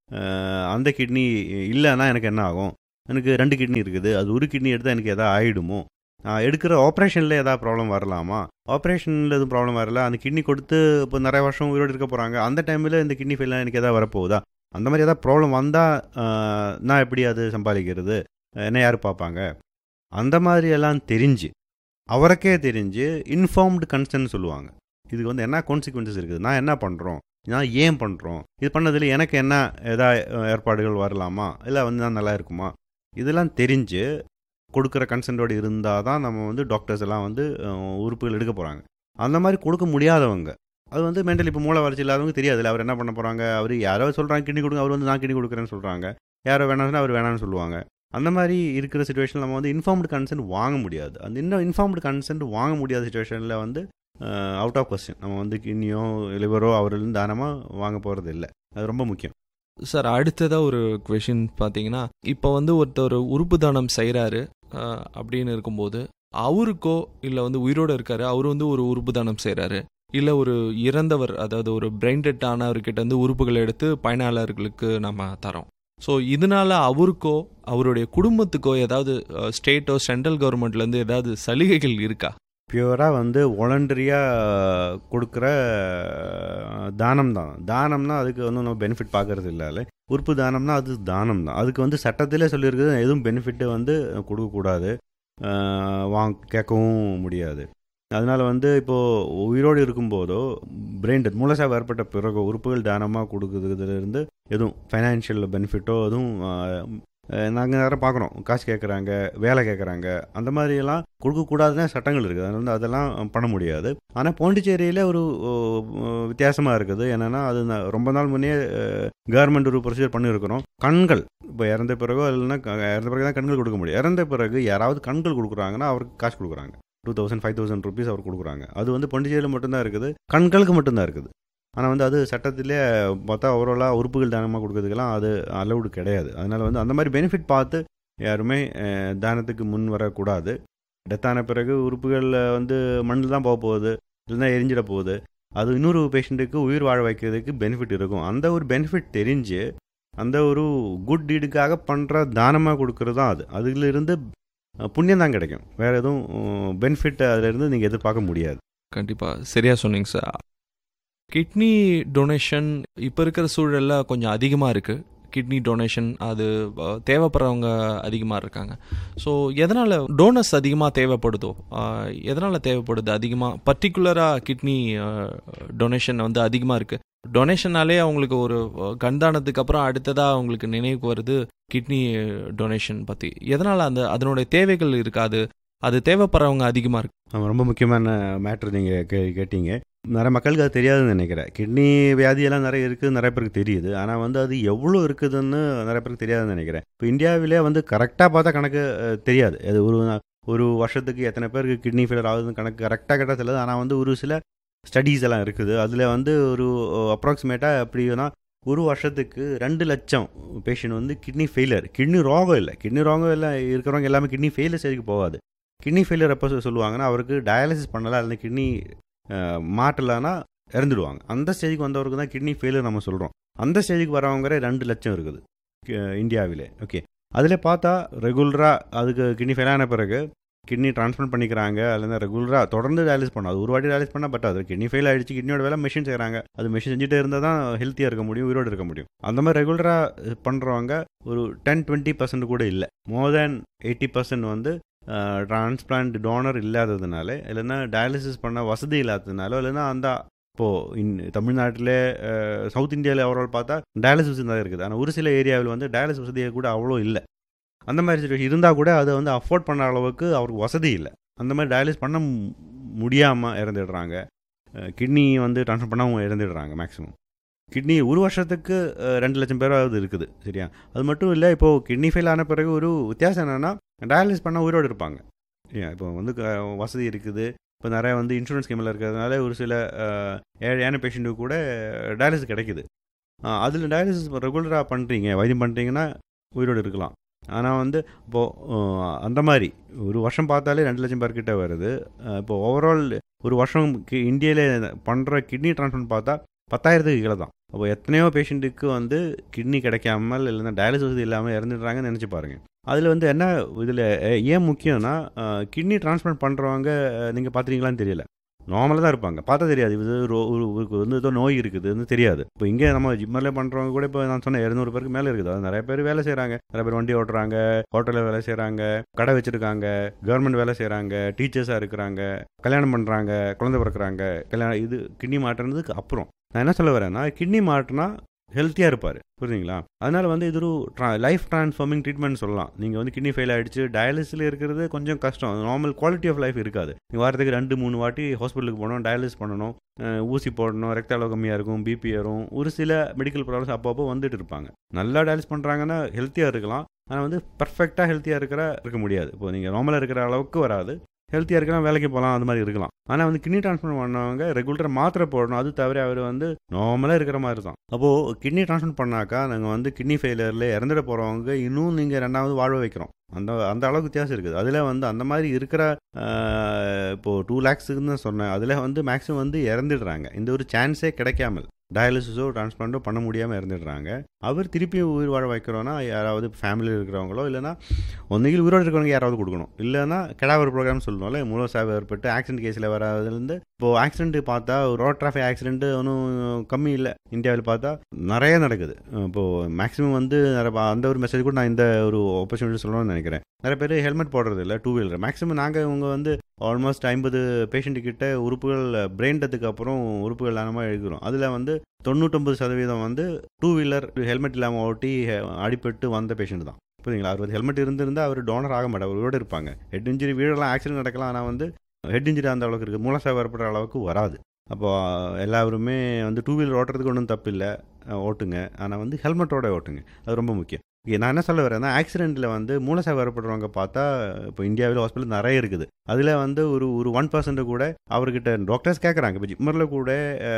அஹ், அந்த கிட்னி இல்லைன்னா எனக்கு என்ன ஆகும் எனக்கு ரெண்டு கிட்னி இருக்குது அது ஒரு கிட்னி எடுத்தால் எனக்கு எதாவது ஆகிடுமோ நான் எடுக்கிற ஆப்ரேஷனில் ஏதாவது ப்ராப்ளம் வரலாமா ஆப்ரேஷனில் எதுவும் ப்ராப்ளம் வரல அந்த கிட்னி கொடுத்து இப்போ நிறைய வருஷம் உயிரோடு இருக்க போகிறாங்க அந்த டைமில் இந்த கிட்னி ஃபெயிலாக எனக்கு எதாவது வரப்போகுதா அந்த மாதிரி ஏதாவது ப்ராப்ளம் வந்தால் நான் எப்படி அது சம்பாதிக்கிறது என்ன யார் பார்ப்பாங்க அந்த மாதிரி எல்லாம் தெரிஞ்சு அவருக்கே தெரிஞ்சு இன்ஃபார்ம்டு கன்சர்ன் சொல்லுவாங்க இதுக்கு வந்து என்ன கான்சிக்வன்சஸ் இருக்குது நான் என்ன பண்ணுறோம் நான் ஏன் பண்ணுறோம் இது பண்ணதில் எனக்கு என்ன எதா அஹ், ஏற்பாடுகள் வரலாமா இல்லை வந்து நான் நல்லா இருக்குமா இதெல்லாம் தெரிஞ்சு கொடுக்குற கன்சென்ட்டோடு இருந்தால் தான் நம்ம வந்து டாக்டர்ஸ் எல்லாம் வந்து அஹ், உறுப்புகள் எடுக்க போகிறாங்க அந்த மாதிரி கொடுக்க முடியாதவங்க அது வந்து மென்டல் இப்போ மூளை வளர்ச்சி இல்லாதவங்க தெரியாதுல்ல அவர் என்ன பண்ண போகிறாங்க அவர் யாரோ சொல்கிறாங்க கிட்னி கொடுங்க அவர் வந்து நான் கிட்னி கொடுக்குறேன்னு சொல்கிறாங்க யாரோ வேணாம்னா அவர் வேணாம்னு சொல்லுவாங்க அந்த மாதிரி இருக்கிற சுச்சுவேஷன் நம்ம வந்து இன்ஃபார்ம்டு கன்சென்ட் வாங்க முடியாது அந்த இன்னும் இன்ஃபார்ம்டு கன்சென்ட் வாங்க முடியாத சுச்சுவேஷனில் வந்து அவுட் ஆஃப் கொஸ்டின் நம்ம வந்து கிட்னியோ லிவரோ அவர்லேருந்து தானமாக வாங்க போகிறது இல்லை அது ரொம்ப முக்கியம் சார் அடுத்ததாக ஒரு கொஷின் பார்த்தீங்கன்னா இப்போ வந்து ஒருத்தர் உறுப்பு தானம் செய்கிறாரு அப்படின்னு இருக்கும்போது அவருக்கோ இல்லை வந்து உயிரோடு இருக்காரு அவர் வந்து ஒரு உறுப்பு தானம் செய்கிறாரு இல்லை ஒரு இறந்தவர் அதாவது ஒரு பிரெயின் டெட் ஆனவர்கிட்ட வந்து உறுப்புகளை எடுத்து பயனாளர்களுக்கு நம்ம தரோம் ஸோ இதனால அவருக்கோ அவருடைய குடும்பத்துக்கோ ஏதாவது ஸ்டேட்டோ சென்ட்ரல் கவர்மெண்ட்லேருந்து ஏதாவது சலுகைகள் இருக்கா பியூராக வந்து ஒலண்டரியாக கொடுக்குற தானம் தான் தானம்னா அதுக்கு வந்து நம்ம பெனிஃபிட் பார்க்கறது இல்லை உறுப்பு தானம்னா அது தானம் தான் அதுக்கு வந்து சட்டத்திலே சொல்லியிருக்குது எதுவும் பெனிஃபிட்டு வந்து கொடுக்கக்கூடாது அஹ், வாங்க கேட்கவும் முடியாது அதனால் வந்து இப்போது உயிரோடு இருக்கும்போதோ பிரெயின் டெத் மூலசாவு ஏற்பட்ட பிறகு உறுப்புகள் தானமாக கொடுக்குறதுலேருந்து எதுவும் ஃபைனான்ஷியல் பெனிஃபிட்டோ எதுவும் நாங்கள் நேரம் பார்க்குறோம் காசு கேட்குறாங்க வேலை கேட்குறாங்க அந்த மாதிரியெல்லாம் கொடுக்கக்கூடாதுன்னு சட்டங்கள் இருக்குது அதனால வந்து அதெல்லாம் பண்ண முடியாது ஆனால் பாண்டிச்சேரியில் ஒரு வித்தியாசமாக இருக்குது என்னென்னா அது நான் ரொம்ப நாள் முன்னே கவர்மெண்ட் ஒரு ப்ரொசீஜர் பண்ணியிருக்கிறோம் கண்கள் இப்போ இறந்த பிறகோ இல்லைன்னா க- இறந்த பிறகு தான் கண்கள் கொடுக்க முடியும் இறந்த பிறகு யாராவது கண்கள் கொடுக்குறாங்கன்னா அவருக்கு காசு கொடுக்குறாங்க two thousand five thousand rupees அவர் கொடுக்குறாங்க அது வந்து பாண்டிச்சேரியில் மட்டும்தான் இருக்குது கண்களுக்கு மட்டும்தான் இருக்குது ஆனால் வந்து அது சட்டத்திலே பார்த்தா ஓவராலாக உறுப்புகள் தானமாக கொடுக்கறதுக்கெல்லாம் அது அலௌடு கிடையாது அதனால் வந்து அந்த மாதிரி பெனிஃபிட் பார்த்து யாருமே அஹ், தானத்துக்கு முன் வரக்கூடாது டெத்தான பிறகு உறுப்புகள் வந்து மண்ணில் தான் போக போகுது இல்லைன்னா எரிஞ்சிட போகுது அது இன்னொரு பேஷண்ட்டுக்கு உயிர் வாழ வைக்கிறதுக்கு பெனிஃபிட் இருக்கும் அந்த ஒரு பெனிஃபிட் தெரிஞ்சு அந்த ஒரு குட் டீடுக்காக பண்ணுற தானமாக கொடுக்கறது தான் அது அதிலிருந்து அஹ், புண்ணியம் தான் கிடைக்கும் வேறு எதுவும் பெனிஃபிட் அதிலிருந்து நீங்கள் எதிர்பார்க்க முடியாது கண்டிப்பாக சரியாக சொன்னீங்க சார் கிட்னி டொனேஷன் இப்போ இருக்கிற சூழலில் கொஞ்சம் அதிகமாக இருக்குது கிட்னி டொனேஷன் அது அஹ், தேவைப்படுறவங்க அதிகமாக இருக்காங்க ஸோ எதனால் டோனர்ஸ் அதிகமாக தேவைப்படுதோ அஹ், எதனால் தேவைப்படுது அதிகமாக பர்டிகுலராக கிட்னி டொனேஷன் வந்து அதிகமாக இருக்குது டொனேஷனாலே அவங்களுக்கு ஒரு அஹ், கண்தானத்துக்கு அப்புறம் அடுத்ததாக அவங்களுக்கு நினைவுக்கு வருது கிட்னி டொனேஷன் பற்றி எதனால் அந்த அதனுடைய தேவைகள் இருக்காது அது தேவைப்படுறவங்க அதிகமாக இருக்கு ஆமா, ரொம்ப முக்கியமான மேட்ரு நீங்கள் கே கேட்டீங்க நிறைய மக்களுக்கு அது தெரியாதுன்னு நினைக்கிறேன் கிட்னி வியாதியெல்லாம் நிறைய இருக்குது நிறைய பேருக்கு தெரியுது ஆனால் வந்து அது எவ்வளோ இருக்குதுன்னு நிறைய பேருக்கு தெரியாதுன்னு நினைக்கிறேன் இப்போ இந்தியாவிலே வந்து கரெக்டாக பார்த்தா கணக்கு அஹ், தெரியாது அது ஒரு ஒரு வருஷத்துக்கு எத்தனை பேருக்கு கிட்னி ஃபெயிலியர் ஆகுதுன்னு கணக்கு கரெக்டாக கேட்டால் தெரியாது ஆனால் வந்து ஒரு சில ஸ்டடீஸ் எல்லாம் இருக்குது அதில் வந்து ஒரு அப்ராக்சிமேட்டாக எப்படின்னா ஒரு வருஷத்துக்கு ரெண்டு லட்சம் பேஷண்ட் வந்து கிட்னி ஃபெயிலியர் கிட்னி ரோகம் இல்லை கிட்னி ரோகம் எல்லாம் இருக்கிறவங்க எல்லாமே கிட்னி ஃபெயிலியர் ஸ்டேஜுக்கு போகாது கிட்னி ஃபெயிலியர் எப்போ சொ- சொல்லுவாங்கன்னா அவருக்கு டயாலிசிஸ் பண்ணலாம் இல்லை கிட்னி மாட்டலான்னா இறந்துடுவாங்க அந்த ஸ்டேஜுக்கு வந்தவருக்கு தான் கிட்னி ஃபெயிலியர் நம்ம சொல்கிறோம் அந்த ஸ்டேஜுக்கு வரவங்க ரெண்டு லட்சம் இருக்குது கி- இந்தியாவிலே ஓகே அதில் பார்த்தா ரெகுலராக அதுக்கு கிட்னி ஃபெயில் ஆன பிறகு கிட்னி ட்ரான்ஸ்பிளான்ட் பண்ணிக்கிறாங்க அல்லது ரெகுலராக தொடர்ந்து டயாலிஸ் பண்ணணும் அது ஒரு வாட்டி டயாலிஸ் பண்ணால் பட்டாது கிட்னி ஃபெயில் ஆயிடுச்சு கிட்னியோட வேலை மிஷின் செய்கிறாங்க அது மிஷின் செஞ்சுட்டே இருந்தால் தான் ஹெல்த்தியாக இருக்க முடியும் உயிரோடு இருக்க முடியும் அந்த மாதிரி ரெகுலராக பண்ணுறவங்க ஒரு டென் டுவெண்ட்டி பர்சன்ட் கூட இல்லை மோர் தேன் எயிட்டி பர்சன்ட் வந்து டிரான்ஸ்பிளான்ட் டோனர் இல்லாததுனால இல்லைன்னா டயாலிசிஸ் பண்ண வசதி இல்லாததுனால இல்லைன்னா அந்த இப்போது இன் தமிழ்நாட்டில் சவுத் இந்தியாவில் ஓவரால் பார்த்தா டயாலிசிஸ் தான் இருக்குது ஆனால் ஒரு சில ஏரியாவில் வந்து டயாலிசிஸ் வசதியை கூட அவ்வளோ இல்லை அந்த மாதிரி சுச்சுவேஷன் இருந்தால் கூட அதை வந்து அஃபோர்ட் பண்ண அளவுக்கு அவருக்கு வசதி இல்லை அந்த மாதிரி டயாலிஸ் பண்ண முடியாமல் இறந்துடுறாங்க கிட்னி வந்து ட்ரான்ஸ்ஃபர் பண்ணாமல் இறந்துடுறாங்க மேக்ஸிமம் கிட்னி ஒரு வருஷத்துக்கு அஹ், ரெண்டு லட்சம் பேராவது இருக்குது சரியா அது மட்டும் இல்லை இப்போது கிட்னி ஃபெயில் ஆன பிறகு ஒரு வித்தியாசம் என்னென்னா டயாலிஸ் பண்ணால் உயிரோடு இருப்பாங்க ஏன் இப்போ வந்து க- வசதி இருக்குது இப்போ நிறைய வந்து இன்சூரன்ஸ் ஸ்கீமில் இருக்கிறதுனால ஒரு சில அஹ், ஏழையான பேஷண்ட்டுக்கு கூட டயாலிசிஸ் கிடைக்குது அதில் டயாலிசிஸ் ரெகுலராக பண்ணுறீங்க வைத்தியம் பண்ணுறீங்கன்னா உயிரோடு இருக்கலாம் ஆனால் வந்து இப்போது அந்த மாதிரி ஒரு வருஷம் பார்த்தாலே ரெண்டு லட்சம் பேர்கிட்ட வருது அஹ், இப்போ ஓவரால் ஒரு வருஷம் இந்தியாவில் பண்ணுற கிட்னி டிரான்ஸ்பிளான்ட் பார்த்தா பத்தாயிரத்துக்கு கீழே தான் அப்போ எத்தனையோ பேஷண்ட்டுக்கு வந்து கிட்னி கிடைக்காமல் இல்லைன்னா டயாலிசிஸ் வசதி இல்லாமல் இறந்துடுறாங்கன்னு நினச்சி பாருங்கள் அதில் வந்து என்ன இதில் ஏன் முக்கியம்னா கிட்னி டிரான்ஸ்பிளான்ட் பண்ணுறவங்க நீங்கள் பார்த்துறீங்களான்னு தெரியல நார்மலாக தான் இருப்பாங்க பார்த்தா தெரியாது இது ஒரு ஒரு- ஒரு வந்து ஏதோ நோய் இருக்குதுன்னு தெரியாது இப்போ இங்கே நம்ம ஜிம்மரில் பண்ணுறவங்க கூட இப்போ நான் சொன்னேன் இரநூறு பேருக்கு மேலே இருக்குது அது நிறைய பேர் வேலை செய்கிறாங்க நிறைய பேர் வண்டி ஓட்டுறாங்க ஹோட்டலில் வேலை செய்கிறாங்க கடை வச்சுருக்காங்க கவர்மெண்ட் வேலை செய்கிறாங்க டீச்சர்ஸாக இருக்கிறாங்க கல்யாணம் பண்ணுறாங்க குழந்தை பிறக்கிறாங்க கல்யாணம் இது கிட்னி மாட்டுறதுக்கு அப்புறம் நான் என்ன சொல்ல வரேன்னா கிட்னி மாட்டினா ஹெல்த்தியாக இருப்பார் புரியுதுங்களா அதனால வந்து இது ஒரு லைஃப் டிரான்ஸ்ஃபார்மிங் ட்ரீட்மெண்ட் சொல்லலாம் நீங்கள் வந்து கிட்னி ஃபெயில் ஆகிடுச்சு டயாலிசிஸில் இருக்கிறது கொஞ்சம் கஷ்டம் நார்மல் குவாலிட்டி ஆஃப் லைஃப் இருக்காது நீங்கள் வாரத்துக்கு ரெண்டு மூணு வாட்டி ஹாஸ்பிட்டலுக்கு போகணும் டயாலிசிஸ் பண்ணணும் அஹ் ஊசி போடணும் ரத்த அளவு கம்மியாக இருக்கும் பிபி ஏறும் ஒரு சில மெடிக்கல் ப்ராப்ளம்ஸ் அப்பப்போ வந்துட்டு இருப்பாங்க நல்லா டயாலிஸ் பண்ணுறாங்கன்னா ஹெல்த்தியாக இருக்கலாம் ஆனால் வந்து பர்ஃபெக்டாக ஹெல்த்தியாக இருக்கிற இருக்க முடியாது இப்போ நீங்கள் நார்மலாக இருக்கிற அளவுக்கு வராது ஹெல்த்தியாக இருக்கலாம் வேலைக்கு போகலாம் அது மாதிரி இருக்கலாம் ஆனால் வந்து கிட்னி டிரான்ஸ்பிளான்ட் பண்ணவங்க ரெகுலராக மாத்திரை போடணும் அது தவிர அவர் வந்து நார்மலாக இருக்கிற மாதிரி தான் அப்போது கிட்னி டிரான்ஸ்பிளான்ட் பண்ணாக்கா நாங்கள் வந்து கிட்னி ஃபெயிலியரில் இறந்துட போகிறவங்க இன்னும் நீங்கள் ரெண்டாவது வாழ வைக்கிறோம் அந்த அந்த அளவுக்கு வித்தியாசம் இருக்குது அதில் வந்து அந்த மாதிரி இருக்கிற ஆஹ், இப்போ டூ லேக்ஸுக்குன்னு தான் சொன்னேன் அதில் வந்து மேக்ஸிமம் வந்து இறந்துடுறாங்க இந்த ஒரு சான்ஸே கிடைக்காமல் டயாலிசிஸோ டிரான்ஸ்பிளான்ட்டோ பண்ண முடியாமல் இறந்துடுறாங்க அவர் திருப்பி உயிர் வாழ வைக்கிறோன்னா யாராவது ஃபேமிலியில் இருக்கிறவங்களோ இல்லைன்னா ஒன்றுகில் உயிரோடு இருக்கிறவங்க யாராவது கொடுக்கணும் இல்லைன்னா கெடாவர் ப்ரோக்ராம் சொல்லணும்ல மூல சேவை ஏற்பட்டு ஆக்சிடென்ட் கேஸில் வராதுலேருந்து இப்போது ஆக்சிடென்ட் பார்த்தா ரோட் டிராஃபிக் ஆக்சிடென்ட் ஒன்றும் கம்மி இல்லை இந்தியாவில் பார்த்தா நிறைய நடக்குது இப்போது மேக்ஸிமம் வந்து நிறைய அந்த ஒரு மெசேஜ் கூட நான் இந்த ஒரு ஆப்பர்ச்சுனிட்டி சொல்லணும்னு நினைக்கிறேன் நிறைய பேர் ஹெல்மெட் போடுறது இல்லை டூ வீலர் மேக்ஸிமம் நாங்கள் இவங்க வந்து ஆல்மோஸ்ட் ஐம்பது பேஷண்ட் கிட்ட உறுப்புகள் பிரெயின் டத்துக்கு அப்புறம் உறுப்புகள் தானமாக எழுதுகிறோம் அதில் வந்து தொண்ணூற்றொம்பது சதவீதம் வந்து டூ வீலர் ஹெல்மெட் இல்லாமல் ஓட்டி ஹெ- அடிபட்டு வந்த பேஷண்ட் தான் புரியுதுங்களா அறுபது ஹெல்மெட் இருந்திருந்தால் அவர் டோனர் ஆக மாட்டார் அவரோட இருப்பாங்க ஹெட் இன்ஜுரி வீடெல்லாம் ஆக்சிடென்ட் நடக்கலாம் ஆனால் வந்து ஹெட் இன்ஜுரி அந்த அளவுக்கு இருக்குது மூலசாவை ஏற்படுற அளவுக்கு வராது அப்போ எல்லாருமே வந்து டூ வீலர் ஓட்டுறதுக்கு ஒன்றும் தப்பு இல்லை ஓட்டுங்க ஆனால் வந்து ஹெல்மெட்டோட ஓட்டுங்க அது ரொம்ப முக்கியம் இங்கே நான் என்ன சொல்ல வரேன்னா ஆக்சிடெண்ட்டில் வந்து மூலசாவை ஏற்படுறவங்க பார்த்தா இப்போ இந்தியாவில் ஹாஸ்பிட்டல் நிறைய இருக்குது அதில் வந்து ஒரு ஒரு ஒன் பர்சன்ட் கூட அவர்கிட்ட டாக்டர்ஸ் கேட்குறாங்க இப்போ ஜிம்மரில் கூட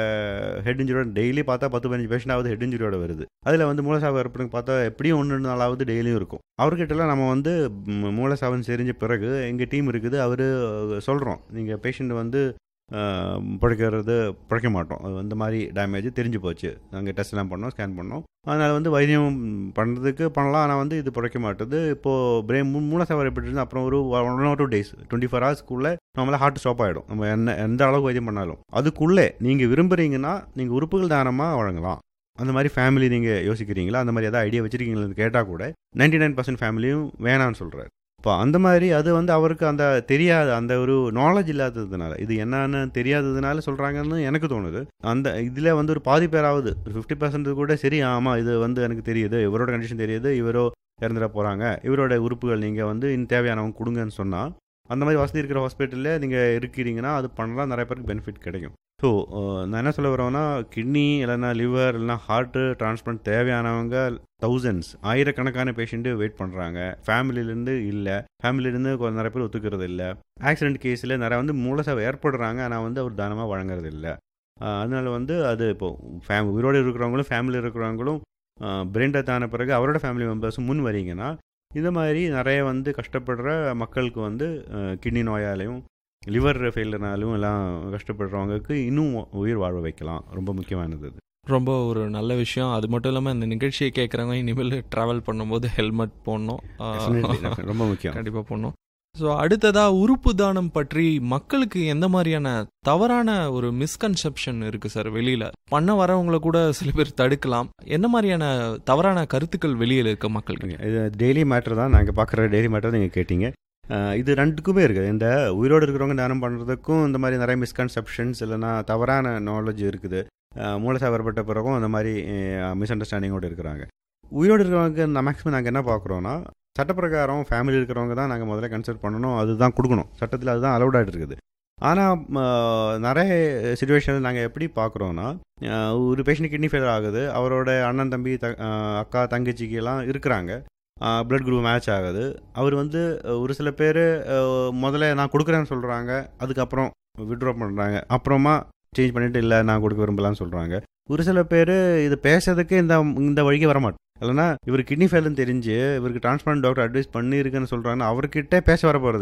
ஹெட் இன்ஜுரியோட டெய்லி பார்த்தா பத்து பதினஞ்சு பேஷண்ட் ஆகுது ஹெட் இன்ஜுரியோட வருது அதில் வந்து மூலசாவை ஏற்படுறவங்க பார்த்தா எப்படியும் ஒன்று நாளாவது டெய்லியும் இருக்கும் அவர்கிட்டலாம் நம்ம வந்து ம், மூலசாவன் செறிஞ்ச பிறகு எங்கள் டீம் இருக்குது அவர் சொல்கிறோம் நீங்கள் பேஷண்ட் வந்து அஹ், பிழைக்கிறது பிழைக்க மாட்டோம் அது இந்த மாதிரி டேமேஜ் தெரிஞ்சு போச்சு நாங்கள் டெஸ்ட் எல்லாம் பண்ணோம் ஸ்கேன் பண்ணோம் அதனால் வந்து வைத்தியம் பண்ணுறதுக்கு பண்ணலாம் ஆனால் வந்து இது பிழைக்க மாட்டுது இப்போது பிரேம் மூலசாவர் எப்படி இருந்தால் அப்புறம் ஒரு one or two days twenty four ஹவர்ஸ்க்குள்ளே நம்மளால் ஹார்ட் ஸ்டாப் ஆகிடும் நம்ம என்ன எந்த அளவுக்கு வைத்தியம் பண்ணாலும் அதுக்குள்ளே நீங்கள் விரும்புகிறீங்கன்னா நீங்கள் உறுப்புகள் தானமாக வழங்கலாம் அந்த மாதிரி ஃபேமிலி நீங்கள் யோசிக்கிறீங்களா அந்த மாதிரி ஏதாவது ஐடியா வச்சுருக்கீங்களான்னு கேட்டால் கூட நைன்டி நைன் பர்சன்ட் ஃபேமிலியும் வேணான்னு சொல்கிறார் இப்போ அந்த மாதிரி அது வந்து அவருக்கு அந்த தெரியாத அந்த ஒரு நாலேஜ் இல்லாததுனால இது என்னன்னு தெரியாததுனால சொல்கிறாங்கன்னு எனக்கு தோணுது அந்த இதில் வந்து ஒரு பாதி பேராவது ஒரு ஃபிஃப்டி பர்சன்ட் கூட சரி ஆமாம் இது வந்து எனக்கு தெரியுது இவரோட கண்டிஷன் தெரியுது இவரோ இறந்துட போகிறாங்க இவரோட உறுப்புகள் நீங்கள் வந்து இன்னும் தேவையானவங்க கொடுங்கன்னு சொன்னால் அந்த மாதிரி வசதி இருக்கிற ஹாஸ்பிட்டலில் நீங்கள் இருக்கிறீங்கன்னா அது பண்ணலாம் நிறைய பேருக்கு பெனிஃபிட் கிடைக்கும் ஸோ நான் என்ன சொல்ல வரேன்னா கிட்னி இல்லைன்னா லிவர் இல்லைனா ஹார்ட்டு டிரான்ஸ்பிளான்ட் தேவையானவங்க தௌசண்ட்ஸ் ஆயிரக்கணக்கான பேஷண்ட்டு வெயிட் பண்ணுறாங்க ஃபேமிலிலேருந்து இல்லை ஃபேமிலிலேருந்து நிறைய பேர் ஒத்துக்கிறது இல்லை ஆக்சிடென்ட் கேஸில் நிறைய வந்து மூலசாவை ஏற்படுறாங்க ஆனால் வந்து அவர் தானமாக வழங்குறது இல்லை அதனால வந்து அது இப்போ ஃபேம் உயிரோடு இருக்கிறவங்களும் ஃபேமிலி இருக்கிறவங்களும் பிரெயின் டெத் ஆன பிறகு அவரோட ஃபேமிலி மெம்பர்ஸும் முன் வரீங்கன்னா இந்த மாதிரி நிறைய வந்து கஷ்டப்படுற மக்களுக்கு வந்து கிட்னி நோயாலையும் லிவர் ஃபெயிலர்னாலும் எல்லாம் கஷ்டப்படுறவங்களுக்கு இன்னும் உயிர் வாழ வைக்கலாம் ரொம்ப முக்கியமானது அது ரொம்ப ஒரு நல்ல விஷயம் அது மட்டும் இல்லாமல் இந்த நிகழ்ச்சியை கேட்குறவங்க இனிமேல் ட்ராவல் பண்ணும்போது ஹெல்மெட் போடணும் Definitely, definitely. ரொம்ப முக்கியம் கண்டிப்பாக போடணும் ஸோ அடுத்ததாக உறுப்பு தானம் பற்றி மக்களுக்கு எந்த மாதிரியான தவறான ஒரு மிஸ்கன்செப்ஷன் இருக்குது சார் வெளியில் பண்ண வரவங்களை கூட சில பேர் தடுக்கலாம் என்ன மாதிரியான தவறான கருத்துக்கள் வெளியில் இருக்க மக்களுக்கு இது டெய்லி மேட்டர் தான் நாங்கள் பார்க்குற டெய்லி மேட்டர் நீங்கள் கேட்டீங்க அஹ் இது ரெண்டுக்குமே இருக்குது இந்த உயிரோடு இருக்கிறவங்க தானம் பண்ணுறதுக்கும் இந்த மாதிரி நிறைய மிஸ்கன்செப்ஷன்ஸ் இல்லைன்னா தவறான நாலேஜ் இருக்குது அஹ் மூலசாவரப்பட்ட பிறகும் அந்த மாதிரி மிஸ் அண்டர்ஸ்டாண்டிங்கோடு இருக்கிறாங்க உயிரோடு இருக்கிறவங்க நான் மேக்ஸிமம் நாங்கள் என்ன பார்க்குறோன்னா சட்டப்பிரகாரம் ஃபேமிலி இருக்கிறவங்க தான் நாங்கள் முதல்ல கன்சிடர் பண்ணணும் அதுதான் கொடுக்கணும் சட்டத்தில் அதுதான் அலௌடாக இருக்குது ஆனால் நிறைய சுச்சுவேஷனில் நாங்கள் எப்படி பார்க்குறோன்னா ஒரு பேஷண்ட் கிட்னி ஃபெயிலியர் ஆகுது அவரோட அண்ணன் தம்பி த அஹ் அக்கா தங்கச்சிக்கு எல்லாம் இருக்கிறாங்க பிளட் குரூப் மேட்ச் ஆகுது அவர் வந்து அஹ், ஒரு சில பேர் முதல்ல நான் கொடுக்குறேன்னு சொல்கிறாங்க அதுக்கப்புறம் விட்ரா பண்ணுறாங்க அப்புறமா சேஞ்ச் பண்ணிட்டு இல்லை நான் கொடுக்க விரும்பலாம்னு சொல்கிறாங்க ஒரு சில பேர் இது பேசுறதுக்கு இந்த இந்த வழிக்கு வர மாட்டோம் இல்லைன்னா இவர் கிட்னி ஃபெயில்னு தெரிஞ்சு இவருக்கு டிரான்ஸ்பிளான்ட் டாக்டர் அட்வைஸ் பண்ணியிருக்குன்னு சொல்கிறாங்கன்னா அவர்கிட்ட பேச வர போகிறது இல்லை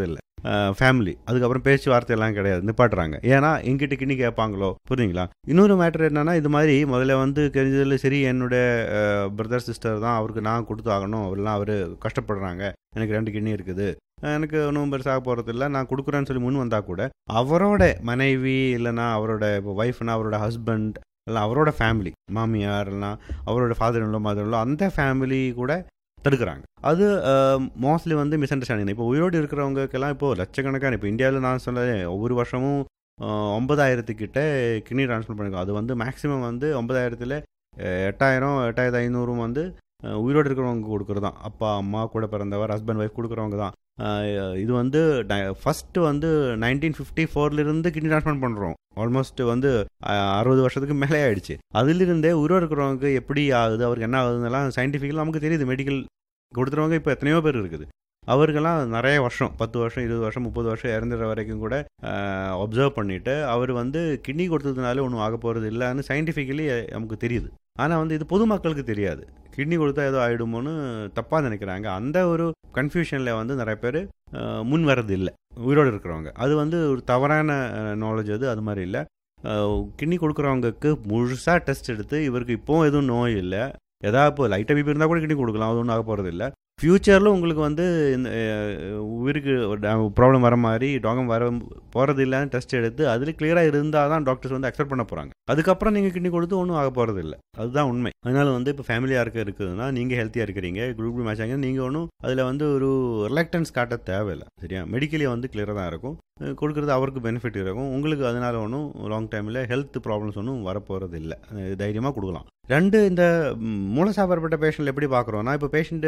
ஃபேமிலி அதுக்கப்புறம் பேச்சுவார்த்தை எல்லாம் கிடையாது நிப்பாட்டுறாங்க ஏன்னா எங்கிட்ட கிண்ணி கேட்பாங்களோ புரியுங்களா இன்னொரு மேட்டர் என்னன்னா இது மாதிரி முதல்ல வந்து தெரிஞ்சதில் சரி என்னோட பிரதர் சிஸ்டர் தான் அவருக்கு நான் கொடுத்து ஆகணும் அவரெல்லாம் அவர் கஷ்டப்படுறாங்க எனக்கு ரெண்டு கிண்ணி இருக்குது எனக்கு ஒன்றும் பெருசாக போகிறது இல்லை நான் கொடுக்குறேன்னு சொல்லி முன் வந்தால் கூட அவரோட மனைவி இல்லைன்னா அவரோட இப்போ ஒய்ஃப்னா அவரோட ஹஸ்பண்ட் இல்லை அவரோட ஃபேமிலி மாமியார் இல்லைனா அவரோட ஃபாதர் உள்ள மதர் உள்ள அந்த ஃபேமிலி கூட தடுக்கிறாங்க அது மோஸ்ட்லி வந்து மிஸ் அண்டர்ஸ்டாண்டிங் இப்போ உயிரோடு இருக்கிறவங்களுக்கெல்லாம் இப்போது லட்சக்கணக்கான இப்போ இந்தியாவில் நான் சொல்ல ஒவ்வொரு வருஷமும் ஒன்பதாயிரத்துக்கிட்ட கிட்னி ட்ரான்ஸ்ஃபர் பண்ணிருக்கோம் அது வந்து மேக்ஸிமம் வந்து ஒன்பதாயிரத்தில் எட்டாயிரம் எட்டாயிரத்து ஐநூறும் வந்து உயிரோடு இருக்கிறவங்க கொடுக்குறது தான் அப்பா அம்மா கூட பிறந்தவர் ஹஸ்பண்ட் ஒய்ஃப் கொடுக்குறவங்க தான் இது வந்து ஃபஸ்ட்டு வந்து நைன்டீன் ஃபிஃப்டி ஃபோர்லேருந்து கிட்னி ட்ரான்ஸ்பிளான்ட் பண்ணுறோம் ஆல்மோஸ்ட் வந்து அறுபது வருஷத்துக்கு மேலே ஆயிடுச்சு அதிலிருந்தே உயிரோடு இருக்கிறவங்க எப்படி ஆகுது அவருக்கு என்ன ஆகுதுன்னெல்லாம் சயின்டிஃபிக்கலாக நமக்கு தெரியுது மெடிக்கல் கொடுத்துறவங்க இப்போ எத்தனையோ பேர் இருக்குது அவருக்கெல்லாம் நிறைய வருஷம் பத்து வருஷம் இருபது வருஷம் முப்பது வருஷம் இறந்துடுற வரைக்கும் கூட அப்சர்வ் பண்ணிவிட்டு அவர் வந்து கிட்னி கொடுத்ததுனால ஒன்றும் ஆக போகிறது இல்லைன்னு சயின்டிஃபிக்கலி நமக்கு தெரியுது ஆனால் வந்து இது பொதுமக்களுக்கு தெரியாது கிட்னி கொடுத்தா ஏதோ ஆகிடுமோன்னு தப்பாக நினைக்கிறாங்க அந்த ஒரு கன்ஃபியூஷனில் வந்து நிறைய பேர் முன் வர்றது இல்லை உயிரோடு இருக்கிறவங்க அது வந்து ஒரு தவறான நாலேஜ் அது அது மாதிரி இல்லை கிட்னி கொடுக்குறவங்களுக்கு முழுசாக டெஸ்ட் எடுத்து இவருக்கு இப்போவும் எதுவும் நோய் இல்லை எதாவது இப்போ லைட்டாக பிபி இருந்தால் கூட கிட்னி கொடுக்கலாம் அது ஒன்றும் ஆக போகிறது இல்லை ஃப்யூச்சரில் உங்களுக்கு வந்து இந்த உயிருக்கு ப்ராப்ளம் வர மாதிரி டாகம் வர போகிறது இல்லைன்னு டெஸ்ட் எடுத்து அதில் கிளியராக இருந்தால் தான் டாக்டர்ஸ் வந்து அக்செப்ட் பண்ண போகிறாங்க அதுக்கப்புறம் நீங்கள் கிட்னி கொடுத்து ஒன்றும் ஆக போகிறது இல்லை அதுதான் உண்மை அதனால் வந்து இப்போ ஃபேமிலியாக இருக்க இருக்குதுன்னா நீங்கள் ஹெல்த்தியாக இருக்கிறீங்க குரூப் மேட்ச் ஆங்க நீங்கள் ஒன்றும் அதில் வந்து ஒரு ரிலக்டன்ஸ் காட்ட தேவையில்லை சரியா மெடிக்கலி வந்து கிளியராக தான் இருக்கும் கொடுக்குறது அவருக்கு பெனிஃபிட் இருக்கும் உங்களுக்கு அதனால ஒன்றும் லாங் டைமில் ஹெல்த் ப்ராப்ளம்ஸ் ஒன்றும் வரப்போகிறது இல்லை தைரியமாக கொடுக்கலாம் ரெண்டு இந்த மூலசாபரப்பட்ட பேஷண்ட் எப்படி பார்க்குறோன்னா இப்போ பேஷண்ட்டு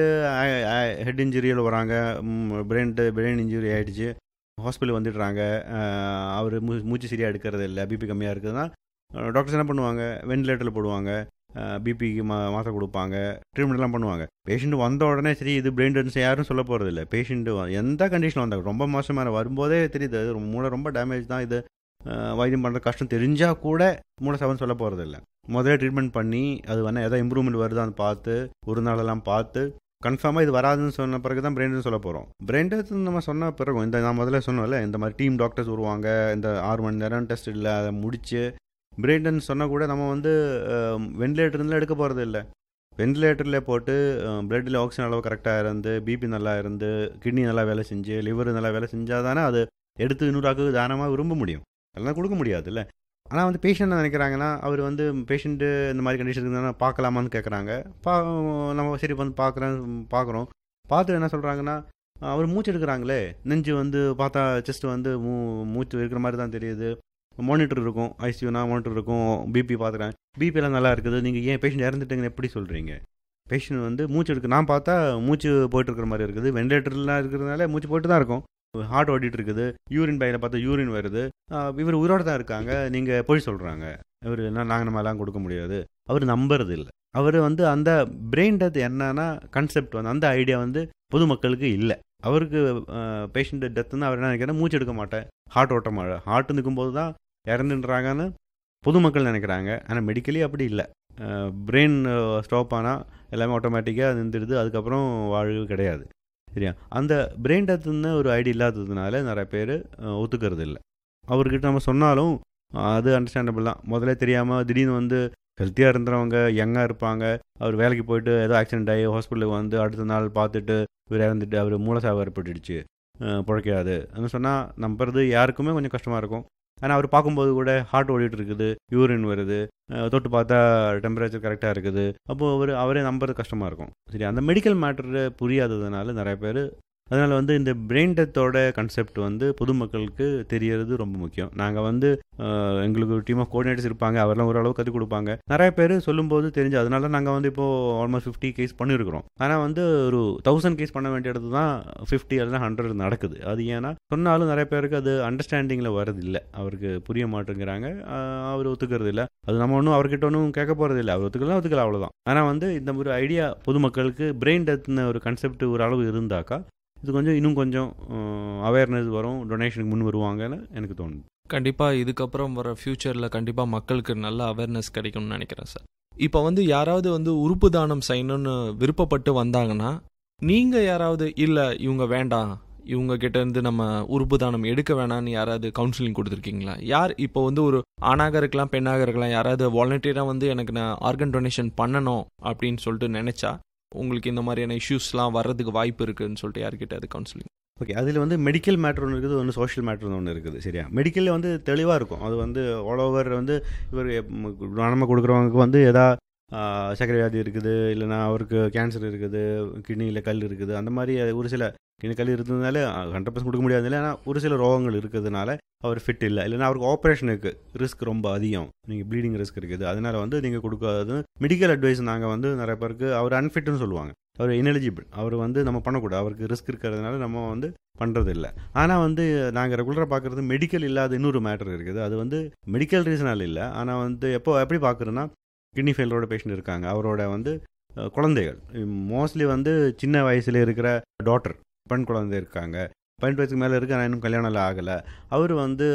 ஹெட் இன்ஜுரியில் வராங்க பிரெயின் பிரெயின் இன்ஜுரி ஆகிடுச்சு ஹாஸ்பிட்டல் வந்துடுறாங்க அவர் மூ மூச்சு சரியாக எடுக்கிறது இல்லை பிபி கம்மியாக இருக்குதுன்னா டாக்டர்ஸ் என்ன பண்ணுவாங்க வெண்டிலேட்டரில் போடுவாங்க பிபிக்கு மா மாத்திரை கொடுப்பாங்க ட்ரீட்மெண்ட்லாம் பண்ணுவாங்க பேஷண்ட் வந்த உடனே சரி இது பிரெயின் டென்ஸ் யாரும் சொல்ல போகிறது இல்லை பேஷண்ட்டு எந்த கண்டிஷனில் வந்தாங்க ரொம்ப மோசமான வரும்போதே தெரியுது அது மூளை ரொம்ப டேமேஜ் தான் இது வைத்தியம் பண்ணுற கஷ்டம் தெரிஞ்சால் கூட மூளை சவன் சொல்ல போகிறது இல்லை முதல்ல ட்ரீட்மெண்ட் பண்ணி அது வேணால் எதாவது இம்ப்ரூவ்மெண்ட் வருதான்னு பார்த்து ஒரு நாளெல்லாம் பார்த்து கன்ஃபார்மாக இது வராதுன்னு சொன்ன பிறகு தான் பிரெயின் சொல்ல போகிறோம் பிரெயின் டெஸ்ட் நம்ம சொன்ன பிறகு இந்த நான் முதல்ல சொன்னோம்ல இந்த மாதிரி டீம் டாக்டர்ஸ் வருவாங்க இந்த ஆறு மணி நேரம் டெஸ்ட் இல்லை அதை முடித்து பிரெயின் டென்ஸ் சொன்னால் கூட நம்ம வந்து வெண்டிலேட்டர்லாம் எடுக்க போகிறது இல்லை வெண்டிலேட்டரில் போட்டு பிளட்டில் ஆக்சிஜன் அளவு கரெக்டாக இருந்து பிபி நல்லா இருந்து கிட்னி நல்லா வேலை செஞ்சு லிவர் நல்லா வேலை செஞ்சால் தானே அது எடுத்து இன்னொரு தானமாக விரும்ப முடியும் அதெல்லாம் கொடுக்க முடியாதுல்ல ஆனால் வந்து பேஷண்ட் என்ன நினைக்கிறாங்கன்னா அவர் வந்து பேஷண்ட்டு இந்த மாதிரி கண்டிஷன் இருந்தால் பார்க்கலாமான்னு கேட்குறாங்க பா நம்ம சரி வந்து பார்க்குறேன் பார்க்குறோம் பார்த்து என்ன சொல்கிறாங்கன்னா அவர் மூச்சு எடுக்கிறாங்களே நெஞ்சு வந்து பார்த்தா செஸ்ட் வந்து மூ மூச்சு இருக்கிற மாதிரி தான் தெரியுது மானிட்டர் இருக்கும் ஐசியூனா மானிட்டர் இருக்கும் பிபி பார்த்துக்கிறேன் பிபிலாம் நல்லா இருக்குது நீங்கள் ஏன் பேஷண்ட் இறந்துட்டீங்கன்னு எப்படி சொல்கிறீங்க பேஷண்ட் வந்து மூச்சு எடுக்க நான் பார்த்தா மூச்சு போயிட்டு இருக்கிற மாதிரி இருக்குது வெண்டிலேட்டர்லாம் இருக்கிறதுனால மூச்சு போயிட்டு தான் இருக்கும் ஹார்ட் ஓடிட்டு இருக்குது யூரின் பையில் பார்த்தா யூரின் வருது இவர் உயிரோடு தான் இருக்காங்க நீங்கள் பொய் சொல்கிறாங்க இவர் என்ன நாங்கள் நம்மலாம் கொடுக்க முடியாது அவர் நம்புறது இல்லை அவர் வந்து அந்த பிரெயின் டெத் என்னன்னா கன்செப்ட் வந்து அந்த ஐடியா வந்து பொதுமக்களுக்கு இல்லை அவருக்கு பேஷண்ட் டெத்துன்னு அவர் என்ன நினைக்கிறேன் மூச்சு எடுக்க மாட்டேன் ஹார்ட் ஓட்ட மாட்டேன் ஹார்ட் நிற்கும்போது தான் இறந்துன்றாங்கன்னு பொதுமக்கள் நினைக்கிறாங்க ஆனால் மெடிக்கலி அப்படி இல்லை பிரெயின் ஸ்டாப் ஆனால் எல்லாமே ஆட்டோமேட்டிக்காக நின்றுடுது அதுக்கப்புறம் வாழ்வு கிடையாது சரியா அந்த பிரெயின் டெத்துன்னு ஒரு ஐடி இல்லாததுனால நிறைய பேர் ஒத்துக்கிறது இல்லை அவர்கிட்ட நம்ம சொன்னாலும் அது அண்டர்ஸ்டாண்டபிள் தான் முதல்ல தெரியாமல் திடீர்னு வந்து ஹெல்த்தியாக இருந்தவங்க யங்காக இருப்பாங்க அவர் வேலைக்கு போயிட்டு ஏதோ ஆக்சிடென்ட் ஆகி ஹாஸ்பிட்டலுக்கு வந்து அடுத்த நாள் பார்த்துட்டு இவர் இறந்துட்டு அவர் மூலசாவு ஏற்பட்டுடுச்சு பிழைக்காது அப்படின்னு சொன்னால் நம்புறது யாருக்குமே கொஞ்சம் கஷ்டமாக இருக்கும் ஆனால் அவர் பார்க்கும்போது கூட ஹார்ட் ஓடிட்டு இருக்குது யூரின் வருது தொட்டு பார்த்தா டெம்பரேச்சர் கரெக்டாக இருக்குது அப்போது அவர் அவரே நம்புறது கஷ்டமாக இருக்கும் சரி அந்த மெடிக்கல் மேட்ரு புரியாததுனால நிறைய பேர் அதனால் வந்து இந்த பிரெயின் டெத்தோட கன்செப்ட் வந்து பொதுமக்களுக்கு தெரியறது ரொம்ப முக்கியம் நாங்கள் வந்து எங்களுக்கு ஒரு டீம் ஆஃப் கோஆர்டினேட்டர்ஸ் இருப்பாங்க அவரெல்லாம் ஓரளவு கற்றுக் கொடுப்பாங்க நிறைய பேர் சொல்லும்போது தெரிஞ்சு அதனால நாங்கள் வந்து இப்போது ஆல்மோஸ்ட் ஃபிஃப்டி கேஸ் பண்ணியிருக்கிறோம் ஆனால் வந்து ஒரு தௌசண்ட் கேஸ் பண்ண வேண்டிய இடத்து தான் ஃபிஃப்டி அல்லது ஹண்ட்ரட் நடக்குது அது ஏன்னா சொன்னாலும் நிறைய பேருக்கு அது அண்டர்ஸ்டாண்டிங்கில் வரது இல்லை அவருக்கு புரிய மாட்டேங்கிறாங்க அவர் ஒத்துக்கிறது இல்லை அது நம்ம ஒன்றும் அவர்கிட்ட ஒன்றும் கேட்க போகிறது இல்லை அவர் ஒத்துக்கலாம் ஒத்துக்கலாம் அவ்வளோதான் ஆனால் வந்து இந்த ஒரு ஐடியா பொதுமக்களுக்கு பிரெயின் டெத்னு ஒரு கன்செப்ட் ஒரு அளவு இருந்தாக்கா இது கொஞ்சம் இன்னும் கொஞ்சம் அவேர்னஸ் வரும் டொனேஷனுக்கு முன் வருவாங்கன்னு எனக்கு தோணுது கண்டிப்பாக இதுக்கப்புறம் வர ஃப்யூச்சரில் கண்டிப்பாக மக்களுக்கு நல்ல அவேர்னஸ் கிடைக்கும்னு நினைக்கிறேன் சார் இப்போ வந்து யாராவது வந்து உறுப்பு தானம் செய்யணும்னு விருப்பப்பட்டு வந்தாங்கன்னா நீங்கள் யாராவது இல்லை இவங்க வேண்டாம் இவங்க கிட்ட இருந்து நம்ம உறுப்பு தானம் எடுக்க வேணாம்னு யாராவது கவுன்சிலிங் கொடுத்துருக்கீங்களா யார் இப்போ வந்து ஒரு ஆணாக இருக்கலாம் பெண்ணாக இருக்கலாம் யாராவது வாலண்டியராக வந்து எனக்கு நான் ஆர்கன் டொனேஷன் பண்ணணும் அப்படின்னு சொல்லிட்டு நினச்சா உங்களுக்கு இந்த மாதிரியான இஷ்யூஸ்லாம் வர்றதுக்கு வாய்ப்பு இருக்குன்னு சொல்லிட்டு யார்கிட்ட அது கவுன்சிலிங் ஓகே அதில் வந்து மெடிக்கல் மேட்ரு ஒன்று இருக்குது ஒன்று சோஷியல் மேட்ரு ஒன்று இருக்குது சரியா மெடிக்கலில் வந்து தெளிவாக இருக்கும் அது வந்து ஆல் ஓவர் வந்து இவர் நம்ம கொடுக்குறவங்களுக்கு வந்து எதா ஆஹ், சர்க்கரை வியாதி இருக்குது இல்லைன்னா அவருக்கு கேன்சர் இருக்குது கிட்னியில் கல் இருக்குது அந்த மாதிரி ஒரு சில கிட்னி கல் இருந்ததுனால ஹண்ட்ரட் பர்சன்ட் கொடுக்க முடியாது இல்லை ஆனால் ஒரு சில ரோகங்கள் இருக்கிறதுனால அவர் ஃபிட் இல்லை இல்லைன்னா அவருக்கு ஆப்ரேஷனுக்கு ரிஸ்க் ரொம்ப அதிகம் நீங்கள் ப்ளீடிங் ரிஸ்க் இருக்குது அதனால வந்து நீங்கள் கொடுக்காது மெடிக்கல் அட்வைஸ் நாங்கள் வந்து நிறைய பேருக்கு அவர் அன்ஃபிட்னு சொல்லுவாங்க அவர் இனெலிஜிபிள் அவர் வந்து நம்ம பண்ணக்கூடாது அவருக்கு ரிஸ்க் இருக்கிறதுனால நம்ம வந்து பண்ணுறது இல்லை ஆனால் வந்து நாங்கள் ரெகுலராக பார்க்குறது மெடிக்கல் இல்லாத இன்னொரு மேட்டர் இருக்குது அது வந்து மெடிக்கல் ரீசனால் இல்லை ஆனால் வந்து எப்போ எப்படி பார்க்குறோன்னா கிட்னி ஃபெயிலரோட பேஷண்ட் இருக்காங்க அவரோட வந்து அஹ், குழந்தைகள் மோஸ்ட்லி வந்து சின்ன வயசுல இருக்கிற டாட்டர் பெண் குழந்தை இருக்காங்க பதினெட்டு வயசுக்கு மேலே இருக்கு ஆனால் இன்னும் கல்யாணம் எல்லாம் ஆகலை அவர் வந்து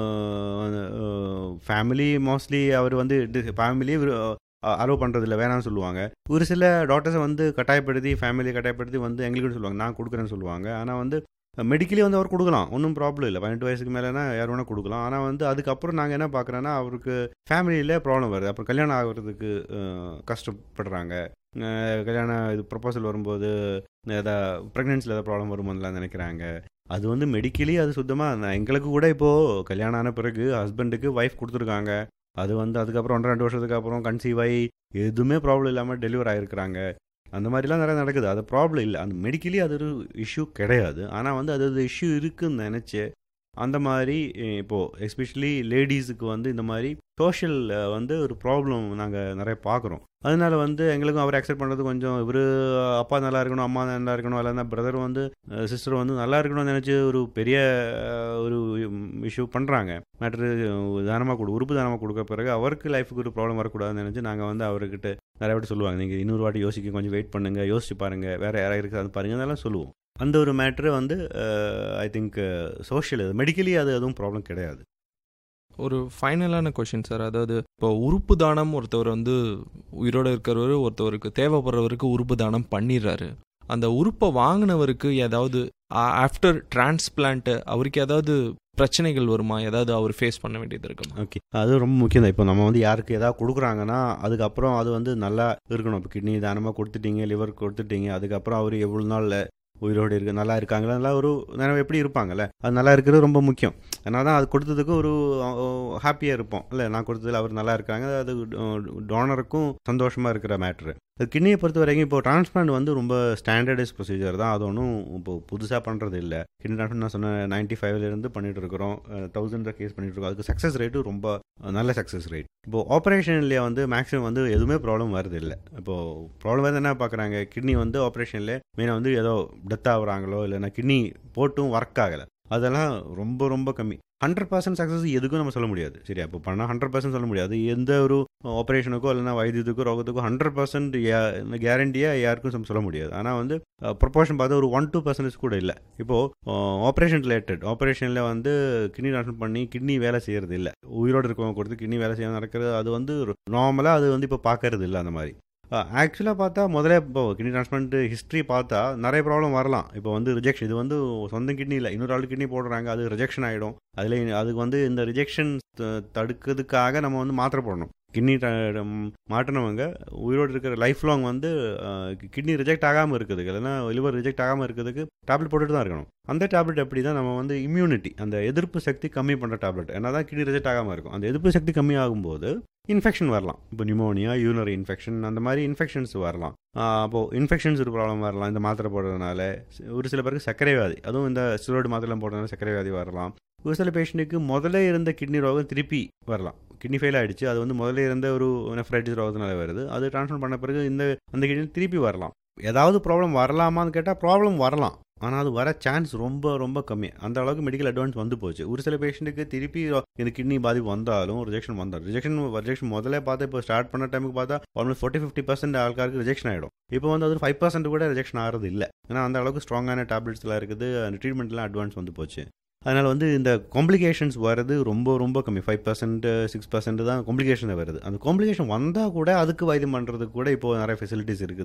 ஃபேமிலி மோஸ்ட்லி அவர் வந்து ஃபேமிலியே அலோவ் பண்ணுறதில்ல வேணாம்னு சொல்லுவாங்க ஒரு சில டாக்டர்ஸை வந்து கட்டாயப்படுத்தி ஃபேமிலியை கட்டாயப்படுத்தி வந்து எங்களுக்கு சொல்லுவாங்க நான் கொடுக்குறேன்னு சொல்லுவாங்க ஆனால் வந்து மெடிக்கலி வந்து அவர் கொடுக்கலாம் ஒன்றும் ப்ராப்ளம் இல்லை பதினெட்டு வயசுக்கு மேலேனா யார் வேணால் கொடுக்கலாம் ஆனால் வந்து அதுக்கப்புறம் நாங்கள் என்ன பார்க்குறோன்னா அவருக்கு ஃபேமிலியில் ப்ராப்ளம் வருது அப்புறம் கல்யாணம் ஆகிறதுக்கு அஹ், கஷ்டப்படுறாங்க அஹ், கல்யாணம் இது ப்ரொபோசல் வரும்போது எதாவது ப்ரெக்னென்சியில் ஏதாவது ப்ராப்ளம் வரும்போதுலாம் நினைக்கிறாங்க அது வந்து மெடிக்கலி அது சுத்தமாக எங்களுக்கு கூட இப்போது கல்யாணம் ஆன பிறகு ஹஸ்பண்டுக்கு ஒய்ஃப் கொடுத்துருக்காங்க அது வந்து அதுக்கப்புறம் ஒன்றரை ரெண்டு வருஷத்துக்கு அப்புறம் கன்சீவ் ஆகி எதுவுமே ப்ராப்ளம் இல்லாமல் டெலிவர் ஆகிருக்கிறாங்க அந்த மாதிரிலாம் நிறைய நடக்குது அது ப்ராப்ளம் இல்லை அந்த மெடிக்கலி அது ஒரு இஷ்யூ கிடையாது ஆனால் வந்து அது ஒரு இஷ்யூ இருக்குன்னு நினச்சி அந்த மாதிரி அஹ், இப்போ எஸ்பெஷலி லேடிஸுக்கு வந்து இந்த மாதிரி சோஷியல் வந்து ஒரு ப்ராப்ளம் நாங்கள் நிறைய பார்க்குறோம் அதனால வந்து எங்களுக்கும் அவர் அக்செப்ட் பண்ணுறது கொஞ்சம் இவர் அப்பா நல்லா இருக்கணும் அம்மா நல்லா இருக்கணும் இல்லைன்னா பிரதர் வந்து சிஸ்டர் வந்து நல்லா இருக்கணும்னு நினச்சி ஒரு பெரிய அஹ், ஒரு இஷ்யூ பண்ணுறாங்க மேட்ரு தானமாக கொடு உறுப்பு தானமாக கொடுக்க பிறகு அவருக்கு லைஃபுக்கு ஒரு ப்ராப்ளம் வரக்கூடாதுன்னு நினச்சி நாங்கள் வந்து அவர்கிட்ட நிறைய வாட்டி சொல்லுவாங்க நீங்கள் இன்னொரு வாட்டி யோசிக்க கொஞ்சம் வெயிட் பண்ணுங்கள் யோசிச்சு பாருங்கள் வேறு யாராவது இருக்குது அது பாருங்கள் அதெல்லாம் சொல்லுவோம் அந்த ஒரு மேட்ரு வந்து ஐ திங்க் சோஷியல் மெடிக்கலி அது எதுவும் ப்ராப்ளம் கிடையாது ஒரு ஃபைனலான கொஷின் சார் அதாவது இப்போ உறுப்பு தானம் ஒருத்தவர் வந்து உயிரோடு இருக்கிறவர் ஒருத்தவருக்கு தேவைப்படுறவருக்கு உறுப்பு தானம் பண்ணிடுறாரு அந்த உறுப்பை வாங்கினவருக்கு ஏதாவது ஆஃப்டர் டிரான்ஸ்பிளான்ட் அவருக்கு ஏதாவது பிரச்சனைகள் வருமா ஏதாவது அவர் ஃபேஸ் பண்ண வேண்டியது இருக்குமா ஓகே அது ரொம்ப முக்கியம் தான் இப்போ நம்ம வந்து யாருக்கு ஏதாவது கொடுக்குறாங்கன்னா அதுக்கப்புறம் அது வந்து நல்லா இருக்கணும் இப்போ கிட்னி தானமாக கொடுத்துட்டீங்க லிவர் கொடுத்துட்டீங்க அதுக்கப்புறம் அவர் எவ்வளோ நாளில் உயிரோடு இருக்கு நல்லா இருக்காங்களா நல்லா ஒரு நேரம் எப்படி இருப்பாங்கல்ல அது நல்லா இருக்கிறது ரொம்ப முக்கியம் அதனால தான் அது கொடுத்ததுக்கு ஒரு ஹாப்பியாக இருப்போம் இல்லை நான் கொடுத்ததில் அவர் நல்லா இருக்காங்க அது டோனருக்கும் சந்தோஷமாக இருக்கிற மேட்ரு அது கிட்னியை பொறுத்த வரைக்கும் இப்போ டிரான்ஸ்பிளான்ட் வந்து ரொம்ப ஸ்டாண்டர்டைஸ் ப்ரொசீஜர் தான் அது ஒன்றும் இப்போ புதுசாக பண்ணுறது இல்லை கிட்னி டிரான்ஸ்பிளான்ட் நான் சொன்ன நைன்ட்டி ஃபைவ்லேருந்து பண்ணிட்டு இருக்கிறோம் தௌசண்ட் கேஸ் பண்ணிட்டு இருக்கோம் அதுக்கு சக்ஸஸ் ரேட்டு ரொம்ப நல்ல சக்ஸஸ் ரேட் இப்போ ஆப்ரேஷன்லேயே வந்து மேக்ஸிமம் வந்து எதுவுமே ப்ராப்ளம் வருது இல்லை இப்போது ப்ராப்ளம் வருது என்ன பார்க்குறாங்க கிட்னி வந்து ஆப்ரேஷனில் மெயினாக வந்து ஏதோ டெத் ஆகுறாங்களோ இல்லைன்னா கிட்னி போட்டும் ஒர்க் ஆகலை அதெல்லாம் ரொம்ப ரொம்ப கம்மி ஹண்ட்ரட் பர்சன்ட் சக்ஸஸ் எதுக்கும் நம்ம சொல்ல முடியாது சரியா இப்போ பண்ணால் ஹண்ட்ரட் பர்சன்ட் சொல்ல முடியாது எந்த ஒரு ஆப்ரேஷனுக்கோ இல்லைனா வைத்தியத்துக்கோ ரோகத்துக்கோ ஹண்ட்ரட் பர்சன்ட் கேரண்டியாக யாருக்கும் நம்ம சொல்ல முடியாது ஆனால் வந்து ப்ரொபோர்ஷன் பார்த்தா ஒரு ஒன் டூ பர்சன்டேஜ் கூட இல்லை இப்போது ஆப்ரேஷன் ரிலேட்டட் ஆப்ரேஷனில் வந்து கிட்னி ட்ரான்ஸ்ஃபர் பண்ணி கிட்னி வேலை செய்கிறது இல்லை உயிரோடு இருக்கவங்க கொடுத்து கிட்னி வேலை செய்ய நடக்கிறது அது வந்து நார்மலாக அது வந்து இப்போ பார்க்கறது இல்லை அந்த மாதிரி ஆக்சுவலாக பார்த்தா முதல்ல இப்போ கிட்னி டிரான்ஸ்பிளான்ட் ஹிஸ்ட்ரி பார்த்தா நிறைய ப்ராப்ளம் வரலாம் இப்போ வந்து ரிஜெக்ஷன் இது வந்து சொந்த கிட்னி இல்லை இன்னொரு ஆள் கிட்னி போடுறாங்க அது ரிஜெக்ஷன் ஆகிடும் அதில் அதுக்கு வந்து இந்த ரிஜெக்ஷன் தடுக்கிறதுக்காக நம்ம வந்து மாத்திரை போடணும் கிட்னி மாட்டினவங்க உயிரோடு இருக்கிற லைஃப் லாங் வந்து கிட்னி ரிஜெக்ட் ஆகாமல் இருக்குதுக்கு இல்லைன்னா லிவர் ரிஜெக்ட் ஆகாமல் இருக்கிறதுக்கு டேப்லெட் போட்டுட்டு தான் இருக்கணும் அந்த டேப்லெட் எப்படி தான் நம்ம வந்து இம்யூனிட்டி அந்த எதிர்ப்பு சக்தி கம்மி பண்ணுற டேப்லெட் என்ன தான் கிட்னி ரிஜெக்ட் ஆகாமல் இருக்கும் அந்த எதிர்ப்பு சக்தி கம்மி ஆகும்போது இன்ஃபெக்ஷன் வரலாம் இப்போ நிமோனியா யூனரி இன்ஃபெக்ஷன் அந்த மாதிரி இன்ஃபெக்ஷன்ஸ் வரலாம் அப்போது இன்ஃபெக்ஷன்ஸ் ஒரு ப்ராப்ளம் வரலாம் இந்த மாத்திரை போடுறதுனால ஒரு சில பேருக்கு சர்க்கரை வியாதி அதுவும் இந்த ஸ்டீராய்டு மாத்திரை போடுறதுனால சர்க்கரை வியாதி வரலாம் ஒரு சில பேஷண்ட்டுக்கு முதல்ல இருந்த கிட்னி ரோகம் திருப்பி வரலாம் கிட்னி ஃபெயில் ஆகிடுச்சு அது வந்து முதல்ல இருந்த ஒரு நெஃப்ரைட்டிஸ் ரோகத்தினால வருது அது ட்ரான்ஸ்ஃபர் பண்ண பிறகு இந்த அந்த கிட்னி திருப்பி வரலாம் ஏதாவது ப்ராப்ளம் வரலாமான்னு கேட்டால் ப்ராப்ளம் வரலாம் ஆனால் அது வர சான்ஸ் ரொம்ப ரொம்ப கம்மி அந்த அளவுக்கு மெடிக்கல் அட்வான்ஸ் வந்து போச்சு ஒரு சில பேஷண்ட்டுக்கு திருப்பி இந்த கிட்னி பாதிப்பு வந்தாலும் ரிஜெக்ஷன் வந்தாலும் ரிஜெக்ஷன் ரிஜெக்ஷன் முதல்ல பார்த்தா இப்போ ஸ்டார்ட் பண்ண டைமுக்கு பார்த்தா ஆல்மோஸ்ட் ஃபார்ட்டி ஃபிஃப்டி பர்சன்ட் ஆൾக்காருக்கு ரிஜெக்ஷன் ஆகிடும் இப்போ வந்து அது ஃபைவ் பர்சன்ட் கூட ரிஜெக்ஷன் ஆகிறது இல்லை ஏன்னா அந்த அளவுக்கு ஸ்ட்ராங்கான டேப்லெட்ஸ்லாம் இருக்குது அந்த ட்ரீட்மெண்ட்லாம் அட்வான்ஸ் வந்து போச்சு அதனால் வந்து இந்த காம்ப்ளிகேஷன்ஸ் வர்றது ரொம்ப ரொம்ப கம்மி ஃபைவ் பர்சன்ட் சிக்ஸ் பர்சன்ட் தான் காம்ப்ளிகேஷன் வருது அந்த காம்ப்ளிகேஷன் வந்தால் கூட அதுக்கு வைத்தியம் பண்ணுறதுக்கு கூட இப்போ நிறைய ஃபெசிலிட்டிஸ் இருக்குது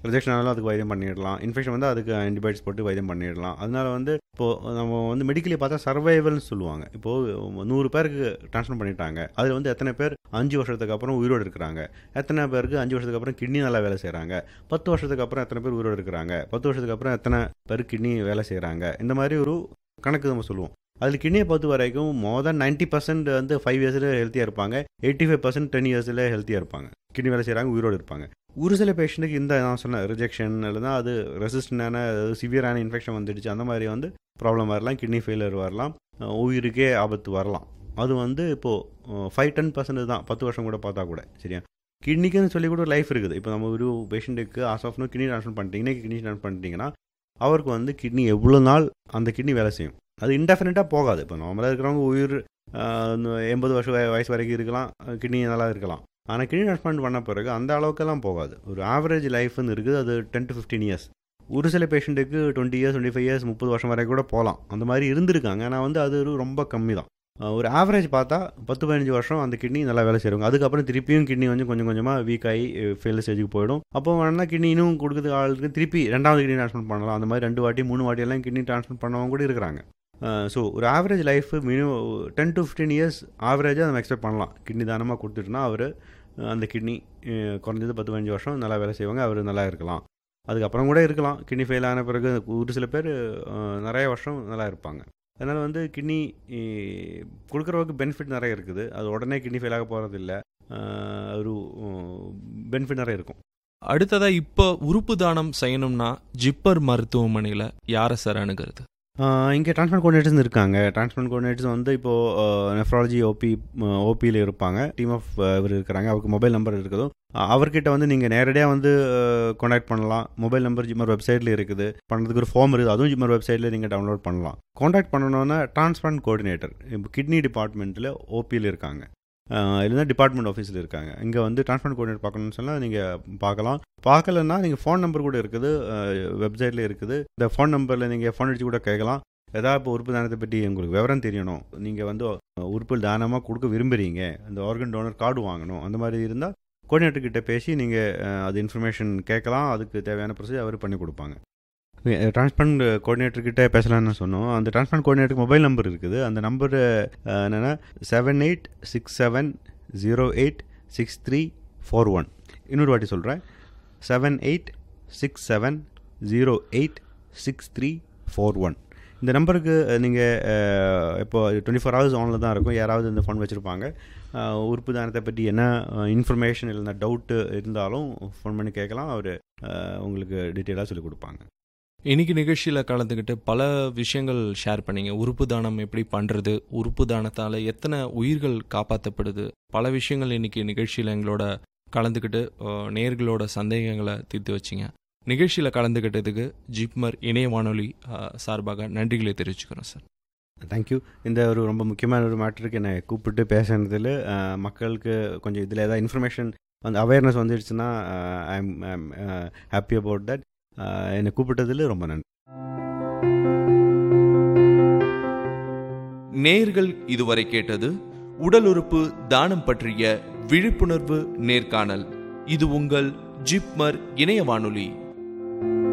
ரிஜெக்ஷன் ஆனாலும் அதுக்கு வைத்தியம் பண்ணிடலாம் இன்ஃபெக்ஷன் வந்து அதுக்கு ஆன்டிபயோட்டிக்ஸ் போட்டு வைத்தியம் பண்ணிடலாம் அதனால வந்து இப்போது நம்ம வந்து மெடிக்கலி பார்த்தா சர்வைவல்னு சொல்லுவாங்க இப்போது நூறு பேருக்கு ட்ரான்ஸ்ஃபர் பண்ணிட்டாங்க அதில் வந்து எத்தனை பேர் அஞ்சு வருஷத்துக்கு அப்புறம் உயிரோடு இருக்கிறாங்க எத்தனை பேருக்கு அஞ்சு வருஷத்துக்கு அப்புறம் கிட்னி நல்லா வேலை செய்கிறாங்க பத்து வருஷத்துக்கு அப்புறம் எத்தனை பேர் உயிரோடு இருக்கிறாங்க பத்து வருஷத்துக்கு அப்புறம் எத்தனை பேர் கிட்னி வேலை செய்கிறாங்க இந்த மாதிரி ஒரு கணக்கு நம்ம சொல்லுவோம் அதில் கிட்னியை பொறுத்த வரைக்கும் மோர் தென் நைன்ட்டி பர்சன்ட் வந்து ஃபைவ் இயர்ஸில் ஹெல்த்தியாக இருப்பாங்க எயிட்டி ஃபைவ் பர்சன்ட் டென் இயர்ஸில் ஹெல்த்தியாக இருப்பாங்க கிட்னி வேலை செய்கிறாங்க உயிரோடு இருப்பாங்க ஒரு சில பேஷண்ட்டுக்கு இந்த நான் சொன்ன ரிஜெக்ஷன் இல்லைனா அது ரெசிஸ்டண்டான சிவியரான இன்ஃபெக்ஷன் வந்துடுச்சு அந்த மாதிரி வந்து ப்ராப்ளம் வரலாம் கிட்னி ஃபெயிலியர் வரலாம் அஹ் உயிருக்கே ஆபத்து வரலாம் அது வந்து இப்போது ஃபைவ் டென் பர்சன்ட் தான் பத்து வருஷம் கூட பார்த்தா கூட சரியா கிட்னிக்குன்னு சொல்லி கூட லைஃப் இருக்குது இப்போ நம்ம ஒரு பேஷண்ட்டுக்கு as of no kidney transfer பண்ணிட்டீங்கன்னா கிட்னி ட்ரான்ஸ்ஃபர் பண்ணிட்டீங்கன்னா அவருக்கு வந்து கிட்னி எவ்வளோ நாள் அந்த கிட்னி வேலை செய்யும் அது இன்டெஃபினட்டாக போகாது இப்போ நார்மலாக இருக்கிறவங்க உயிர் ஆஹ், எண்பது வருஷம் வய- வயசு வரைக்கும் இருக்கலாம் கிட்னி நல்லா இருக்கலாம் ஆனால் கிட்னி ட்ரான்ஸ்பிளான்ட் பண்ண பிறகு அந்த அளவுக்கெல்லாம் போகாது ஒரு ஆவரேஜ் லைஃப்னு இருக்குது அது டென் டு ஃபிஃப்டீன் இயர்ஸ் ஒரு சில பேஷண்ட்டுக்கு twenty years twenty five years முப்பது வருஷம் வரைக்கும் கூட போகலாம் அந்த மாதிரி இருந்திருக்காங்க ஆனால் வந்து அது ஒரு ரொம்ப கம்மி தான் ஆஹ், ஒரு ஆவரேஜ் பார்த்தா பத்து பதினஞ்சு வருஷம் அந்த கிட்னி நல்லா வேலை செய்வாங்க அதுக்கப்புறம் திருப்பியும் கிட்னி வந்து கொஞ்சம் கொஞ்சமாக வீக் ஆகி ஃபெயில் ஸ்டேஜுக்கு போயிடும் அப்போ வேணா கிட்னி இன்னும் கொடுக்குறது ஆளுக்கு திருப்பி ரெண்டாவது கிட்னி ட்ரான்ஸ்ஃபர் பண்ணலாம் அந்த மாதிரி ரெண்டு வாட்டி மூணு வாட்டி எல்லாம் கிட்னி ட்ரான்ஸ்ஃபர் பண்ணவங்க கூட இருக்கிறாங்க ஸோ ஒரு average life minimum ten to fifteen years ஆவரேஜாக நம்ம எக்ஸ்பெக்ட் பண்ணலாம் கிட்னி தானமாக கொடுத்துட்டுனா அவர் அந்த கிட்னி குறைஞ்சது பத்து பதினஞ்சு வருஷம் நல்லா வேலை செய்வாங்க அவர் நல்லா இருக்கலாம் அதுக்கப்புறம் கூட இருக்கலாம் கிட்னி ஃபெயில் ஆன பிறகு ஒரு சில பேர் அஹ், நிறைய வருஷம் நல்லா இருப்பாங்க அதனால் வந்து கிட்னி கொடுக்குறவருக்கு பெனிஃபிட் நிறைய இருக்குது அது உடனே கிட்னி ஃபெயில் ஆக போகிறது இல்லை ஒரு பெனிஃபிட் நிறைய இருக்கும் அடுத்ததா இப்போ உறுப்பு தானம் செய்யணும்னா ஜிப்பர் மருத்துவமனையில் யாரை சார் அணுகிறது இங்கே டிரான்ஸ்பிளான்ட் கோஆர்டினேட்டர்ஸ் இருக்காங்க டிரான்ஸ்பிளான்ட் கோஆர்டினேட்டர்ஸ் வந்து இப்போது நெஃப்ராலஜி ஓபி ஓபியில் இருப்பாங்க டீம் ஆஃப் இவர் இருக்கிறாங்க அவருக்கு மொபைல் நம்பர் இருக்குதோ அஹ், அவர்கிட்ட வந்து நீங்கள் நேரடியாக வந்து காண்டாக்ட் பண்ணலாம் மொபைல் நம்பர் ஜிம்மர் வெப்சைட்டில் இருக்குது பண்ணுறதுக்கு ஒரு ஃபார்ம் இருக்குது அதுவும் ஜிம்மர் வெப்சைட்டில் நீங்கள் டவுன்லோட் பண்ணலாம் காண்டாக்ட் பண்ணணுன்னா டிரான்ஸ்பிளான்ட் கோஆர்டினேட்டர் இப்போ கிட்னி டிபார்ட்மெண்ட்டில் ஓபியில் இருக்காங்க அஹ், இல்லைன்னா டிபார்ட்மெண்ட் ஆஃபீஸில் இருக்காங்க இங்கே வந்து டிரான்ஸ்பிளான்ட் கோஆர்டினேட்டர் பார்க்கணும்னு சொன்னால் நீங்கள் பார்க்கலாம் பார்க்கலன்னா நீங்கள் ஃபோன் நம்பர் கூட இருக்குது வெப்சைட்டில் இருக்குது இந்த ஃபோன் நம்பரில் நீங்கள் ஃபோன் அடிச்சு கூட கேட்கலாம் ஏதாவது இப்போ உறுப்பு தானத்தை பற்றி உங்களுக்கு விவரம் தெரியணும் நீங்கள் வந்து அஹ், உறுப்பு தானமாக கொடுக்க விரும்புகிறீங்க இந்த ஆர்கன் டோனர் கார்டு வாங்கணும் அந்த மாதிரி இருந்தால் கோஆர்டினேட்டர் கிட்ட பேசி நீங்கள் அது இன்ஃபர்மேஷன் கேட்கலாம் அதுக்கு தேவையான ப்ரொசீஜர் அவர் பண்ணி கொடுப்பாங்க டிரான்ஸ்பிளான்ட் கோஆர்டினேட்டர் கிட்ட பேசலாம்னு சொன்னோம் அந்த டிரான்ஸ்பிளான்ட் கோஆர்டினேட்டர் மொபைல் நம்பர் இருக்குது அந்த நம்பர் என்னென்னா seven eight six seven zero eight six three four one இன்னொரு வாட்டி சொல்கிறேன் seven eight six seven zero eight six three four one இந்த நம்பருக்கு நீங்கள் இப்போ டுவெண்ட்டி ஃபோர் ஹவர்ஸ் ஆனில் தான் இருக்கும் யாராவது இந்த ஃபோன் வச்சுருப்பாங்க உறுப்பு தானத்தை பற்றி என்ன இன்ஃபர்மேஷன் இல்லைன்னா டவுட்டு இருந்தாலும் ஃபோன் பண்ணி கேட்கலாம் அவர் உங்களுக்கு டீட்டெயிலாக சொல்லிக் கொடுப்பாங்க இன்னைக்கு நிகழ்ச்சியில் கலந்துக்கிட்டு பல விஷயங்கள் ஷேர் பண்ணீங்க உறுப்பு தானம் எப்படி பண்ணுறது உறுப்பு தானத்தால் எத்தனை உயிர்கள் காப்பாற்றப்படுது பல விஷயங்கள் இன்னைக்கு நிகழ்ச்சியில் எங்களோட கலந்துக்கிட்டு அஹ், நேயர்களோட சந்தேகங்களை தீர்த்து வச்சிங்க நிகழ்ச்சியில் கலந்துக்கிட்டதுக்கு ஜிப்மர் இணைய வானொலி அஹ், சார்பாக நன்றிகளை தெரிவிச்சுக்கிறோம் சார் தேங்க்யூ இந்த ஒரு ரொம்ப முக்கியமான ஒரு மேட்டருக்கு என்னை கூப்பிட்டு பேசுனதில் மக்களுக்கு கொஞ்சம் இதில் ஏதாவது இன்ஃபர்மேஷன் வந்து அவேர்னஸ் வந்துடுச்சுன்னா I am happy about that என்னை கூப்பிட்டதில் ரொம்ப நன்றி நேர்கள் இதுவரை கேட்டது உடல் உறுப்பு தானம் பற்றிய விழிப்புணர்வு நேர்காணல் இது உங்கள் ஜிப்மர் இணைய வானொலி